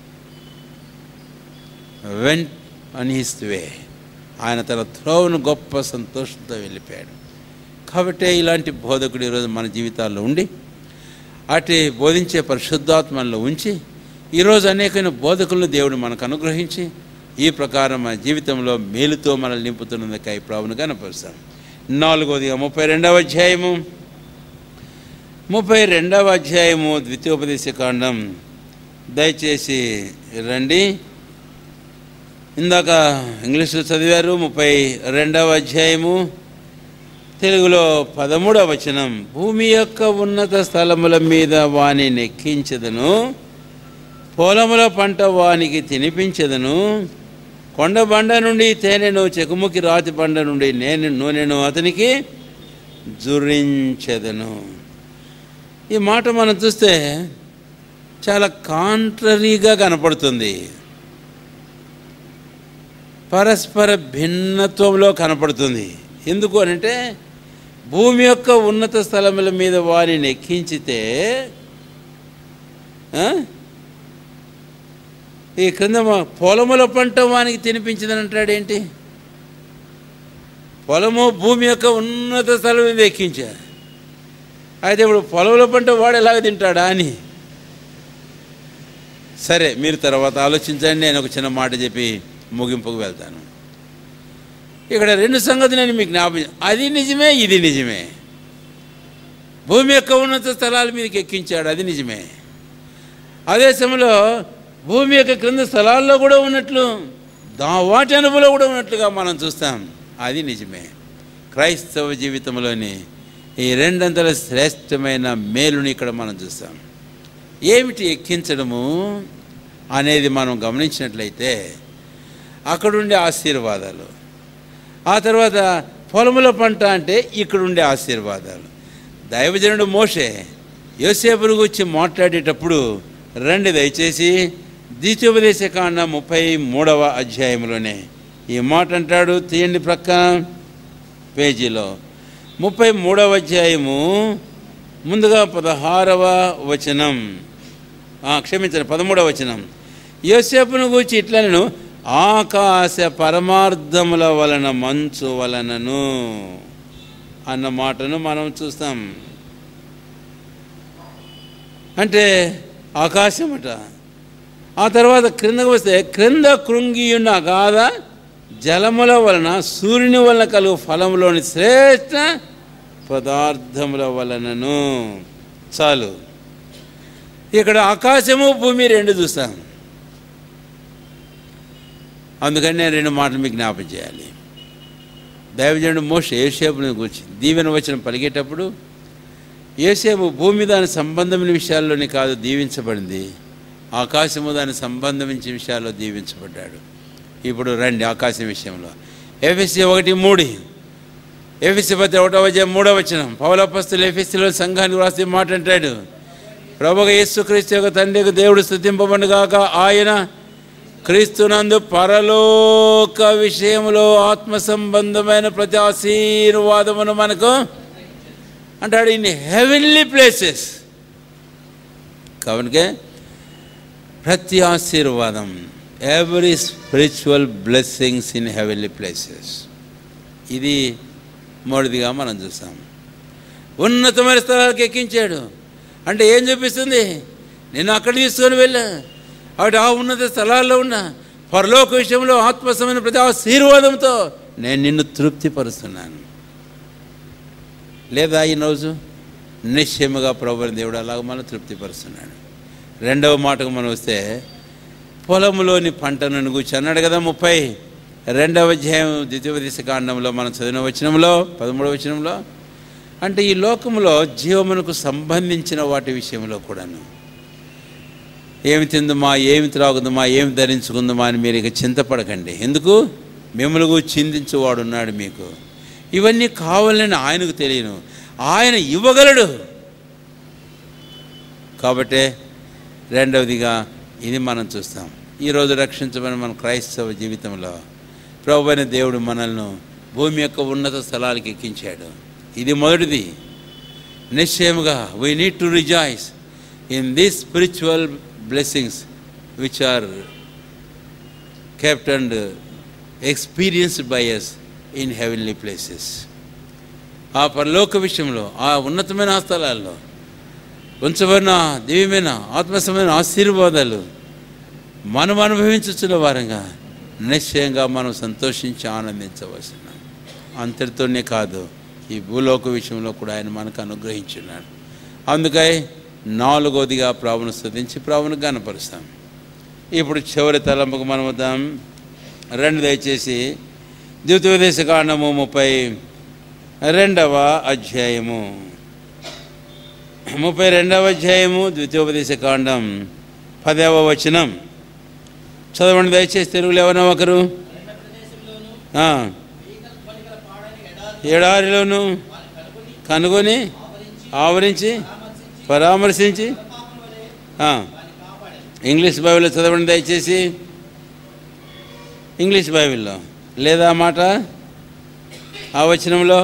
went on his way ఆయన తన త్రోవను గొప్ప సంతోషంతో వెళ్ళిపోయాడు కాబట్టి ఇలాంటి బోధకుడు ఈరోజు మన జీవితాల్లో ఉండి అటు బోధించే పరిశుద్ధాత్మల్లో ఉంచి ఈరోజు అనేకమైన బోధకులను దేవుడు మనకు అనుగ్రహించి ఈ ప్రకారం మన జీవితంలో మేలుతో మనల్ని నింపుతున్నందుకై ప్రభును కనపరుస్తాం నాలుగోదిగా ముప్పై రెండవ అధ్యాయము ముప్పై రెండవ అధ్యాయము ద్వితీయోపదేశ కాండం దయచేసి రండి ఇందాక ఇంగ్లీష్లో చదివారు ముప్పై రెండవ అధ్యాయము తెలుగులో పదమూడవ వచనం భూమి యొక్క ఉన్నత స్థలముల మీద వాని నెక్కించదను పొలముల పంట వానికి తినిపించదను కొండ బండ నుండి తేనెను చెకుముకి రాతి బండ నుండి నేను నూనెను అతనికి జురించెదను ఈ మాట మనం చూస్తే చాలా కాంట్రరీగా కనపడుతుంది పరస్పర భిన్నత్వంలో కనపడుతుంది ఎందుకు అనంటే భూమి యొక్క ఉన్నత స్థలముల మీద వారిని ఎక్కించితే ఆ? ఈ క్రింద మా- పొలముల పంట వానికి తినిపించిందని అంటాడేంటి పొలము భూమి యొక్క ఉన్నత స్థలం మీద ఎక్కించారు అయితే ఇప్పుడు పొలముల పంట వాడు ఎలాగ తింటాడా అని సరే మీరు తర్వాత ఆలోచించండి నేను ఒక చిన్న మాట చెప్పి ముగింపుకు వెళ్తాను ఇక్కడ రెండు సంగతులు నేను మీకు జ్ఞాపకం అది నిజమే ఇది నిజమే భూమి యొక్క ఉన్నత స్థలాల మీదకి ఎక్కించాడు అది నిజమే అదే సమయంలో భూమి యొక్క క్రింద స్థలాల్లో కూడా ఉన్నట్లు దా వాటి అనుభవంలో కూడా ఉన్నట్లుగా మనం చూస్తాం అది నిజమే క్రైస్తవ జీవితంలోని ఈ రెండంతల శ్రేష్టమైన మేలుని ఇక్కడ మనం చూస్తాం ఏమిటి ఎక్కించడము అనేది మనం గమనించినట్లయితే అక్కడుండే ఆశీర్వాదాలు ఆ తర్వాత పొలముల పంట అంటే ఇక్కడుండే ఆశీర్వాదాలు దైవజనుడు మోషే యోసేపును గురించి మాట్లాడేటప్పుడు రండి దయచేసి ద్వితీయోపదేశ కాండ ముప్పై మూడవ అధ్యాయంలోనే ఈ మాట అంటాడు తీయండి ప్రక్క పేజీలో ముప్పై మూడవ అధ్యాయము ముందుగా పదహారవ వచనం ఆ, క్షమించండి పదమూడవ వచనం యోసేపును గూర్చి ఇట్లను ఆకాశ పరమార్థముల వలన మంచు వలనను అన్న మాటను మనం చూస్తాం అంటే ఆకాశమట ఆ తర్వాత క్రిందకు వస్తే క్రింద కృంగియున్న అగాధ జలముల వలన సూర్యుని వలన కలుగు ఫలములోని శ్రేష్ట పదార్థముల వలనను చాలు ఇక్కడ ఆకాశము భూమి రెండు చూస్తాం అందుకని నేను రెండు మాటలు మీకు జ్ఞాపం చేయాలి దైవజనుడు మోష ఏసేపుని గురించి దీవెన వచ్చిన పలిగేటప్పుడు ఏసేపు భూమి దాని సంబంధమైన విషయాల్లోనే కాదు దీవించబడింది ఆకాశము దాని సంబంధించిన విషయాల్లో దీవించబడ్డాడు ఇప్పుడు రండి ఆకాశం విషయంలో ఎఫ్ఎస్సి ఒకటి మూడు ఎఫ్ఎస్సి పత్రి ఒకటో వచ్చే మూడో వచ్చిన పౌలపస్తులు ఎఫ్ఎస్సిలో సంఘానికి రాస్తే మాట అంటాడు ప్రభుగా యేసుక్రీస్తు యొక్క తండ్రి యొక్క దేవుడు స్థుతింపబడి గాక ఆయన క్రీస్తునందు పరలోక విషయంలో ఆత్మ సంబంధమైన ప్రతి ఆశీర్వాదమును మనకు అంటాడు ఇన్ హెవెన్లీ ప్లేసెస్ కాబట్టి ప్రతి ఆశీర్వాదం every spiritual blessings in heavenly places ఇది మొదటిదిగా మనం చూసాం ఉన్నతమైన స్థలాలకు ఎక్కించాడు అంటే ఏం చూపిస్తుంది నేను అక్కడ తీసుకొని వెళ్ళా అటు ఆ ఉన్నత స్థలాల్లో ఉన్న పరలోక విషయంలో ఆత్మసమైన ప్రతి ఆశీర్వాదంతో నేను నిన్ను తృప్తిపరుస్తున్నాను లేదా ఈరోజు నిశ్చయముగా ప్రభు దేవుడు అలాగ మనం తృప్తిపరుస్తున్నాడు రెండవ మాటకు మనం వస్తే పొలంలోని పంటను గురించి అన్నాడు కదా ముప్పై రెండవ అధ్యాయం ద్వితీయోపదేశ కాండంలో మనం చదివిన వచనంలో పదమూడవ వచనంలో అంటే ఈ లోకంలో జీవమునకు సంబంధించిన వాటి విషయంలో కూడాను ఏమి తిందుమా ఏమి త్రాగుదమా ఏమి ధరించుకుందామా అని మీరు ఇక చింతపడకండి ఎందుకు మిమ్మల్ని చిందించేవాడున్నాడు మీకు ఇవన్నీ కావాలని ఆయనకు తెలియను ఆయన ఇవ్వగలడు కాబట్టే రెండవదిగా ఇది మనం చూస్తాం ఈరోజు రక్షించబడిన మన క్రైస్తవ జీవితంలో ప్రభు అయిన దేవుడు మనల్ని భూమి యొక్క ఉన్నత స్థలాలకు ఎక్కించాడు ఇది మొదటిది నిశ్చయముగా we need to rejoice in these spiritual blessings which are kept and uh, experienced by us in heavenly places. ఆ పరలోక విషయంలో ఆ ఉన్నతమైన ఆ స్థలాల్లో ఉంచబడిన దివ్యమైన ఆత్మసమైన ఆశీర్వాదాలు మనం అనుభవించుతున్న వారంగా నిశ్చయంగా మనం సంతోషించి ఆనందించవలసిన అంతటితోనే కాదు ఈ భూలోక విషయంలో కూడా ఆయన మనకు అనుగ్రహించున్నాడు అందుకై నాలుగోదిగా ప్రావును స్థుతించి ప్రావును గనపరుస్తాం ఇప్పుడు చివరి తలంపుకు మనం వద్దాం రెండు దయచేసి ద్వితీయోపదేశ కాండము ముప్పై రెండవ అధ్యాయము ముప్పై రెండవ అధ్యాయము ద్వితీయోపదేశ కాండం పదవ వచనం చదవండి దయచేసి తెలుగులో ఎవరైనా ఒకరు అరణ్య ప్రదేశంలోను ఆ, ఈగల పలికల పాడని ఎడారి ఎడారిలోను వారిని కనుగొని కనుగొని ఆవరించి ఆవరించి పరామర్శించి పరామర్శించి పాపం వలె ఆ, వారిని కాపాడాను ఇంగ్లీష్ బైబిల్లో చదవండి దయచేసి ఇంగ్లీష్ బైబిల్లో లేదా ఆ మాట ఆ వచనంలో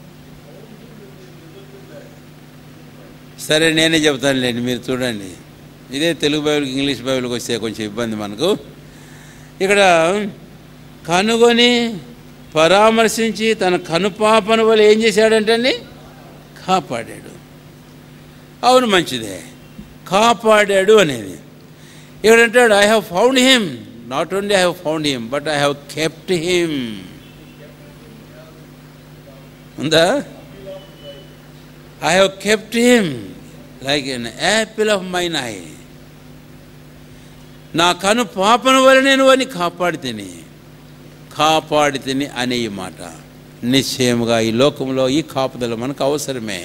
సరే నేనే చెప్తానులేండి మీరు చూడండి ఇదే తెలుగు బైబిల్కి ఇంగ్లీష్ బైబిల్కి వస్తే కొంచెం ఇబ్బంది మనకు ఇక్కడ కనుగొని పరామర్శించి తన కనుపాపను వల్ల ఏం చేశాడంటండి కాపాడాడు అవును మంచిదే కాపాడాడు అనేది ఇక్కడ అంటాడు I have found him not only I have found him but I have kept him ఉందా I have kept him like an apple of mine eye నా కను పాపను వల్ల నేను అని కాపాడి తిని కాపాడి తిని అనే ఈ మాట నిశ్చయముగా ఈ లోకంలో ఈ కాపుదల మనకు అవసరమే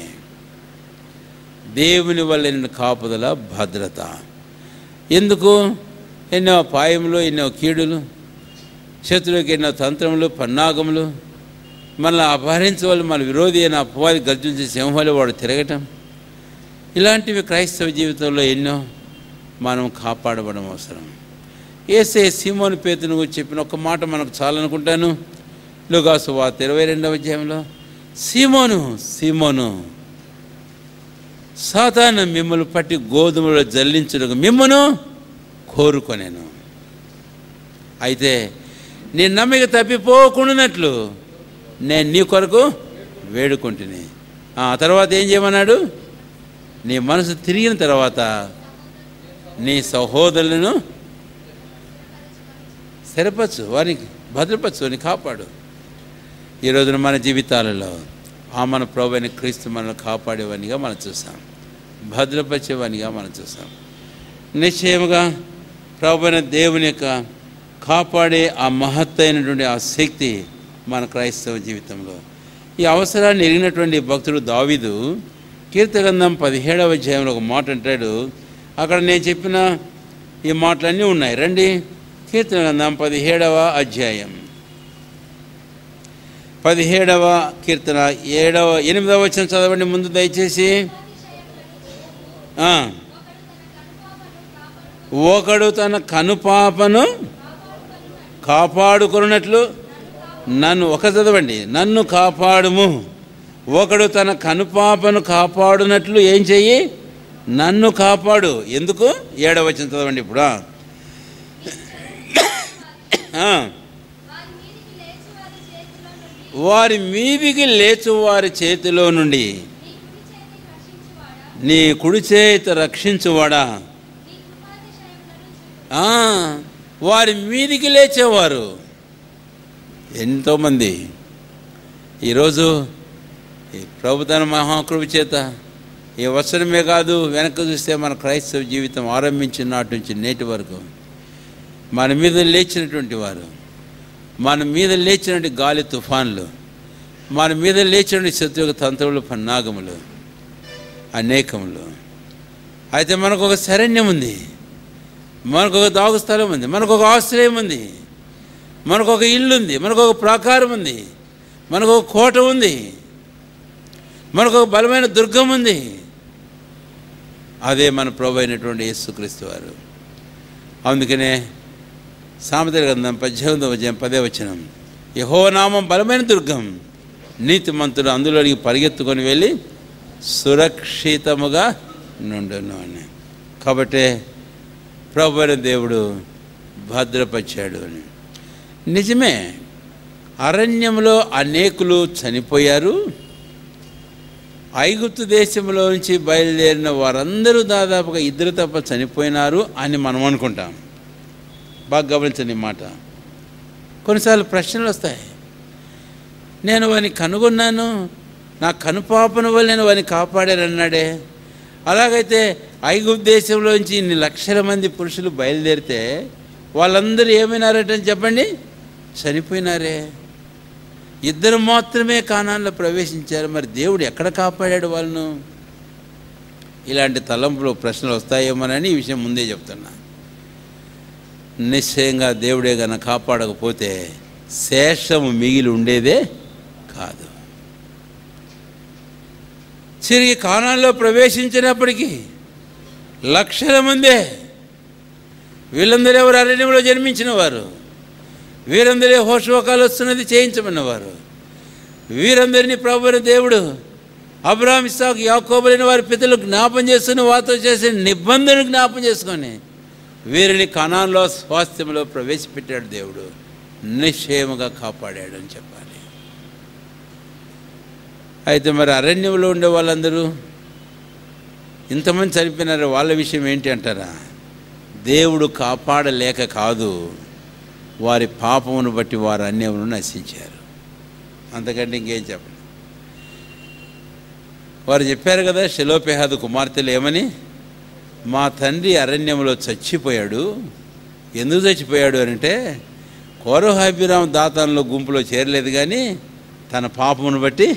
దేవుని వల్ల నిన్ను కాపుదల భద్రత ఎందుకు ఎన్నో పాయములు ఎన్నో కీడులు శత్రువుకి ఎన్నో తంత్రములు పన్నాగములు మనల్ని అపహరించవాలి మన విరోధి అయిన అపవాది గర్జించే సింహాలు వాడు తిరగటం ఇలాంటివి క్రైస్తవ జీవితంలో ఎన్నో మనం కాపాడబడం అవసరం ఏసే సీమోని పేతును గురించి చెప్పిన ఒక మాట మనకు చాలనుకుంటాను లుగాసు వార్త ఇరవై రెండవ అధ్యాయంలో సీమోను సీమోను సాతాను మిమ్మల్ని పట్టి గోధుమలో జల్లించుటకు మిమ్మను కోరుకొనేను అయితే నీ నమ్మిక తప్పిపోకుండానట్లు నేను నీ కొరకు వేడుకుంటుని ఆ తర్వాత ఏం చేయమన్నాడు నీ మనసు తిరిగిన తర్వాత నీ సహోదరులను స్థిరపరచు వారికి భద్రపరచు వారిని కాపాడు ఈ రోజున మన జీవితాలలో ఆ మన ప్రభు అయిన క్రీస్తు మనల్ని కాపాడేవానిగా మనం చూసాం భద్రపరిచేవానిగా మనం చూసాం నిశ్చయముగా ప్రభు అయిన దేవుని యొక్క కాపాడే ఆ మహత్తైనటువంటి ఆ శక్తి మన క్రైస్తవ జీవితంలో ఈ అవసరాన్ని ఎరిగినటువంటి భక్తుడు దావీదు కీర్తగంధం పదిహేడవ అధ్యాయంలో ఒక మాట అంటాడు అక్కడ నేను చెప్పిన ఈ మాటలన్నీ ఉన్నాయి రండి కీర్తన గ్రంథం పదిహేడవ అధ్యాయం పదిహేడవ కీర్తన ఏడవ ఎనిమిదవ వచ్చిన చదవండి ముందు దయచేసి ఆ. ఒకడు తన కనుపాపను కాపాడుకున్నట్లు నన్ను ఒక చదవండి నన్ను కాపాడుము ఒకడు తన కనుపాపను కాపాడునట్లు ఏం చెయ్యి నన్ను కాపాడు ఎందుకు ఏడవ వచ్చిన చదవండి ఇప్పుడు ఆ. ఆ. వారి మీదికి లేచు వారి చేతిలో నుండి నీ కుడి చేత రక్షించువాడా ఆ, వారి మీదికి లేచేవారు ఎంతోమంది ఈరోజు ఈ ప్రభుత్వ మహాకృప చేత ఈ వచనమే కాదు వెనక్కి చూస్తే మన క్రైస్తవ జీవితం ఆరంభించిన నాటి నుంచి నేటి వరకు మన మీద లేచినటువంటి వారు మన మీద లేచినటువంటి గాలి తుఫాన్లు మన మీద లేచినటువంటి శత్రువుల తంత్రులు పన్నాగములు అనేకములు అయితే మనకు ఒక శరణ్యం ఉంది మనకు ఒక దాగు స్థలం ఉంది మనకు ఒక ఆశ్రయం ఉంది మనకు ఒక ఇల్లు ఉంది మనకు ఒక ప్రాకారం ఉంది మనకు ఒక కోట ఉంది మనకు ఒక బలమైన దుర్గం ఉంది అదే మన ప్రభు అయినటువంటి యేసుక్రీస్తు వారు అందుకనే సామెతల గ్రంథం పద్దెనిమిదవ అధ్యాయం పదే వచనం యహోనామం బలమైన దుర్గం నీతిమంతుడు అందులోనికి పరిగెత్తుకొని వెళ్ళి సురక్షితముగా నుండును అని కాబట్టి ప్రభు అయిన దేవుడు భద్రపరిచాడు అని నిజమే అరణ్యంలో అనేకులు చనిపోయారు ఐగుప్తు దేశంలో నుంచి బయలుదేరిన వారందరూ దాదాపుగా ఇద్దరు తప్ప చనిపోయినారు అని మనం అనుకుంటాం బాగా గమనించండి ఈ మాట కొన్నిసార్లు ప్రశ్నలు వస్తాయి నేను వాని కనుగొన్నాను నా కనుపాపన వల్ల నేను వాని కాపాడానన్నాడే అలాగైతే ఐగుప్తు దేశంలోంచి ఇన్ని లక్షల మంది పురుషులు బయలుదేరితే వాళ్ళందరూ ఏమైనారట చెప్పండి చనిపోయినారే ఇద్దరు మాత్రమే కానాల్లో ప్రవేశించారు మరి దేవుడు ఎక్కడ కాపాడాడు వాళ్ళను ఇలాంటి తలంపులు ప్రశ్నలు వస్తాయేమోనని ఈ విషయం ముందే చెప్తున్నా నిశ్చయంగా దేవుడే గన కాపాడకపోతే శేషము మిగిలి ఉండేదే కాదు తిరిగి కానాల్లో ప్రవేశించినప్పటికీ లక్షల మందే వీళ్ళందరూ ఎవరు అరణ్యంలో జన్మించిన వారు వీరందరే హోషోకాలు వస్తున్నది చేయించమన్నవారు వీరందరినీ ప్రభుని దేవుడు అబ్రాహం ఇస్సాకు యాకోబులైన వారి పితలు జ్ఞాపం చేసుకుని వారితో చేసిన నిబంధనలు జ్ఞాపం చేసుకొని వీరిని కణాల్లో స్వాస్థ్యంలో ప్రవేశపెట్టాడు దేవుడు నిశ్చయముగా కాపాడాడు అని చెప్పాలి అయితే మరి అరణ్యంలో ఉండే వాళ్ళందరూ ఇంతమంది చనిపోయినారు వాళ్ళ విషయం ఏంటి అంటారా దేవుడు కాపాడలేక కాదు వారి పాపమును బట్టి వారు అన్యమును నశించారు అంతకంటే ఇంకేం చెప్పండి వారు చెప్పారు కదా శిలోపేహాదు కుమార్తెలు ఏమని మా తండ్రి అరణ్యంలో చచ్చిపోయాడు ఎందుకు చచ్చిపోయాడు అని అంటే కోరహాభిరామ దాతాంలో గుంపులో చేరలేదు కానీ తన పాపమును బట్టి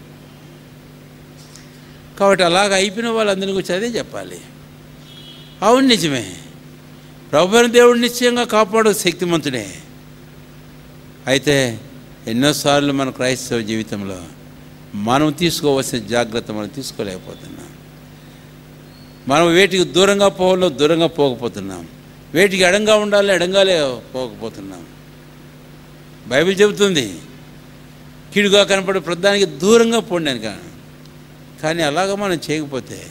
కాబట్టి అలాగ అయిపోయిన వాళ్ళందరినీ గురించి అదే చెప్పాలి అవును నిజమే ప్రభుని దేవుడు నిశ్చయంగా కాపాడు శక్తిమంతుడే అయితే ఎన్నోసార్లు మన క్రైస్తవ జీవితంలో మనం తీసుకోవాల్సిన జాగ్రత్త మనం తీసుకోలేకపోతున్నాం మనం వేటికి దూరంగా పోవాలో దూరంగా పోకపోతున్నాం వేటికి ఎడంగా ఉండాలో ఎడంగాలే పోకపోతున్నాం బైబిల్ చెబుతుంది కీడుగా కనపడే ప్రధానికి దూరంగా పోండి అని కానీ కానీ అలాగ మనం చేయకపోతే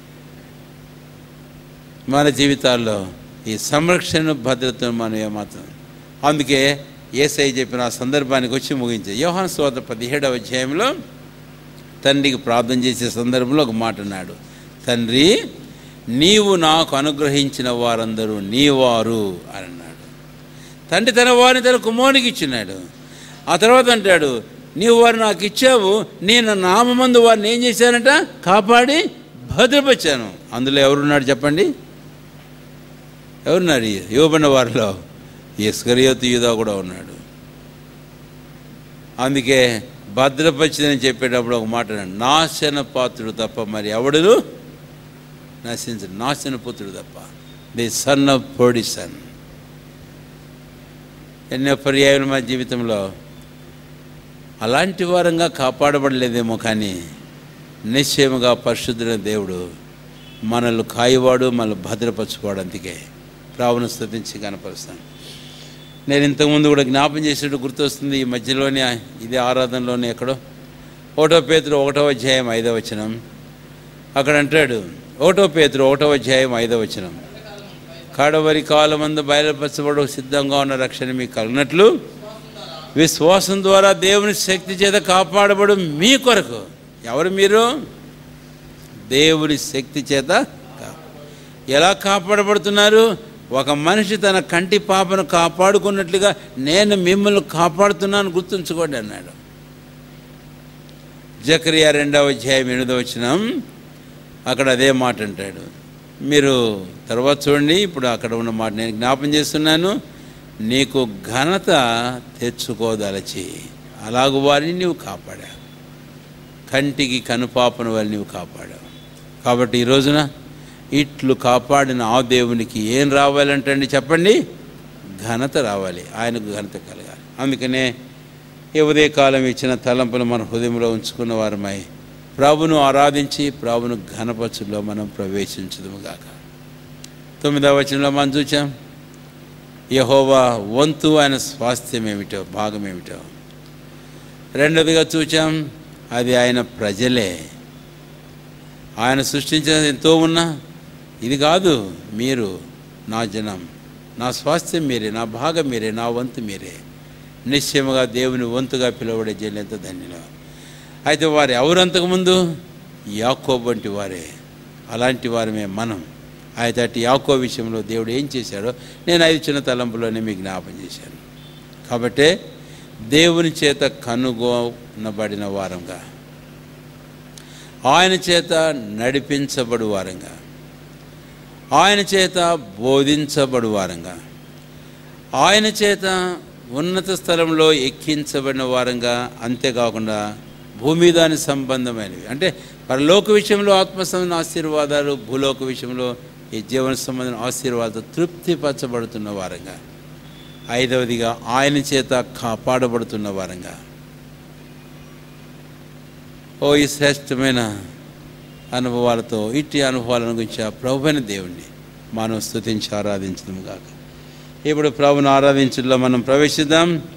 మన జీవితాల్లో ఈ సంరక్షణ భద్రతను మనం ఏమాత్రం అందుకే ఏసై చెప్పిన ఆ సందర్భానికి వచ్చి ముగించే యోహాన్ స్వాత పదిహేడవ అధ్యాయంలో తండ్రికి ప్రార్థన చేసే సందర్భంలో ఒక మాట అన్నాడు తండ్రి నీవు నాకు అనుగ్రహించిన వారందరూ నీవారు అని అన్నాడు తండ్రి తన వారిని తన కుమారునికి ఇచ్చినాడు ఆ తర్వాత అంటాడు నీవు వారు నాకు ఇచ్చావు నేను నామందు వారిని ఏం చేశానంట కాపాడి భద్రపరిచాను అందులో ఎవరున్నాడు చెప్పండి ఎవరున్నారు ఇవ్వబడిన వారిలో ఇస్కరియోతు యూదా కూడా ఉన్నాడు అందుకే భద్రపరిచిందని చెప్పేటప్పుడు ఒక మాట అన్నాడు, నాశన పాత్రుడు తప్ప మరి ఎవడును నశించడు నాశన పుత్రుడు తప్ప ది సన్ ఆఫ్ పొడి సన్ ఎన్నో పర్యాయాలు మా జీవితంలో అలాంటి వారంగా కాపాడబడలేదేమో కానీ నిశ్చయముగా పరిశుద్ధుడైన దేవుడు మనల్ని కాయవాడు మనల్ని భద్రపరచుకోవడం అందుకే ప్రావును స్థుతించి కనపరుస్తాను నేను ఇంతకుముందు కూడా జ్ఞాపం చేసేట్టు గుర్తొస్తుంది ఈ మధ్యలోనే ఇదే ఆరాధనలోనే ఎక్కడో ఒకటో పేతురు ఒకటో అధ్యాయం ఐదవ వచనం అక్కడ అంటాడు ఒకటో పేతురు ఒకటో అధ్యాయం ఐదవ వచనం కడవరి కాలమందు బయలుపరచబడు సిద్ధంగా ఉన్న రక్షణ మీకు కలిగినట్లు విశ్వాసం ద్వారా దేవుని శక్తి చేత కాపాడబడు మీ కొరకు ఎవరు మీరు దేవుని శక్తి చేత కా- ఎలా కాపాడబడుతున్నారు ఒక మనిషి తన కంటి పాపను కాపాడుకున్నట్లుగా నేను మిమ్మల్ని కాపాడుతున్నాను గుర్తుంచుకోండి అన్నాడు జకరియా రెండవ అధ్యాయం ఎనిమిదవ వచనం అక్కడ అదే మాట అంటాడు మీరు తర్వాత చూడండి ఇప్పుడు అక్కడ ఉన్న మాట నేను జ్ఞాపం చేస్తున్నాను నీకు ఘనత తెచ్చుకోదలచి అలాగు వారిని నీవు కాపాడావు కంటికి కనుపాపను వారిని నీవు కాపాడావు కాబట్టి ఈ రోజున ఇట్లు కాపాడిన ఆ దేవునికి ఏం రావాలంటండి చెప్పండి ఘనత రావాలి ఆయనకు ఘనత కలగాలి అందుకనే ఈ ఉదయకాలం ఇచ్చిన తలంపులు మన హృదయంలో ఉంచుకున్న వారమై ప్రభును ఆరాధించి ప్రభును ఘనపరచులో మనం ప్రవేశించదుము గాక తొమ్మిదవ వచనంలో మనం చూచాం యహోవా వంతు ఆయన స్వాస్థ్యం ఏమిటో భాగం ఏమిటో రెండవదిగా చూచాం అది ఆయన ప్రజలే ఆయన సృష్టించిన ఎంతో ఉన్నా ఇది కాదు మీరు నా జనం నా స్వాస్థ్యం మీరే నా భాగం మీరే నా వంతు మీరే నిశ్చయముగా దేవుని వంతుగా పిలువబడే జైలు ఎంత ధన్యులు అయితే వారు ఎవరు అంతకుముందు యాకోబు వంటి వారే అలాంటి వారమే మనం అయితే అటు యాకో విషయంలో దేవుడు ఏం చేశాడో నేను ఐదు చిన్న తలంపులోనే మీకు జ్ఞాపం చేశాను కాబట్టే దేవుని చేత కనుగొనబడిన వారంగా ఆయన చేత నడిపించబడు వారంగా ఆయన చేత బోధించబడు వారంగా ఆయన చేత ఉన్నత స్థలంలో ఎక్కించబడిన వారంగా అంతేకాకుండా భూమి దాని సంబంధమైనవి అంటే పరలోక విషయంలో ఆత్మ సంబంధం ఆశీర్వాదాలు భూలోక విషయంలో ఈ జీవన సంబంధం ఆశీర్వాదాలు తృప్తిపరచబడుతున్న వారంగా ఐదవదిగా ఆయన చేత కాపాడబడుతున్న వారంగా ఓ ఈ శ్రేష్టమైన అనుభవాలతో ఇట్టి అనుభవాలను గురించి ఆ ప్రభువైన దేవుణ్ణి మనం స్తుతించి ఆరాధించడం కాక ఇప్పుడు ప్రభుని ఆరాధించడంలో మనం ప్రవేశిద్దాం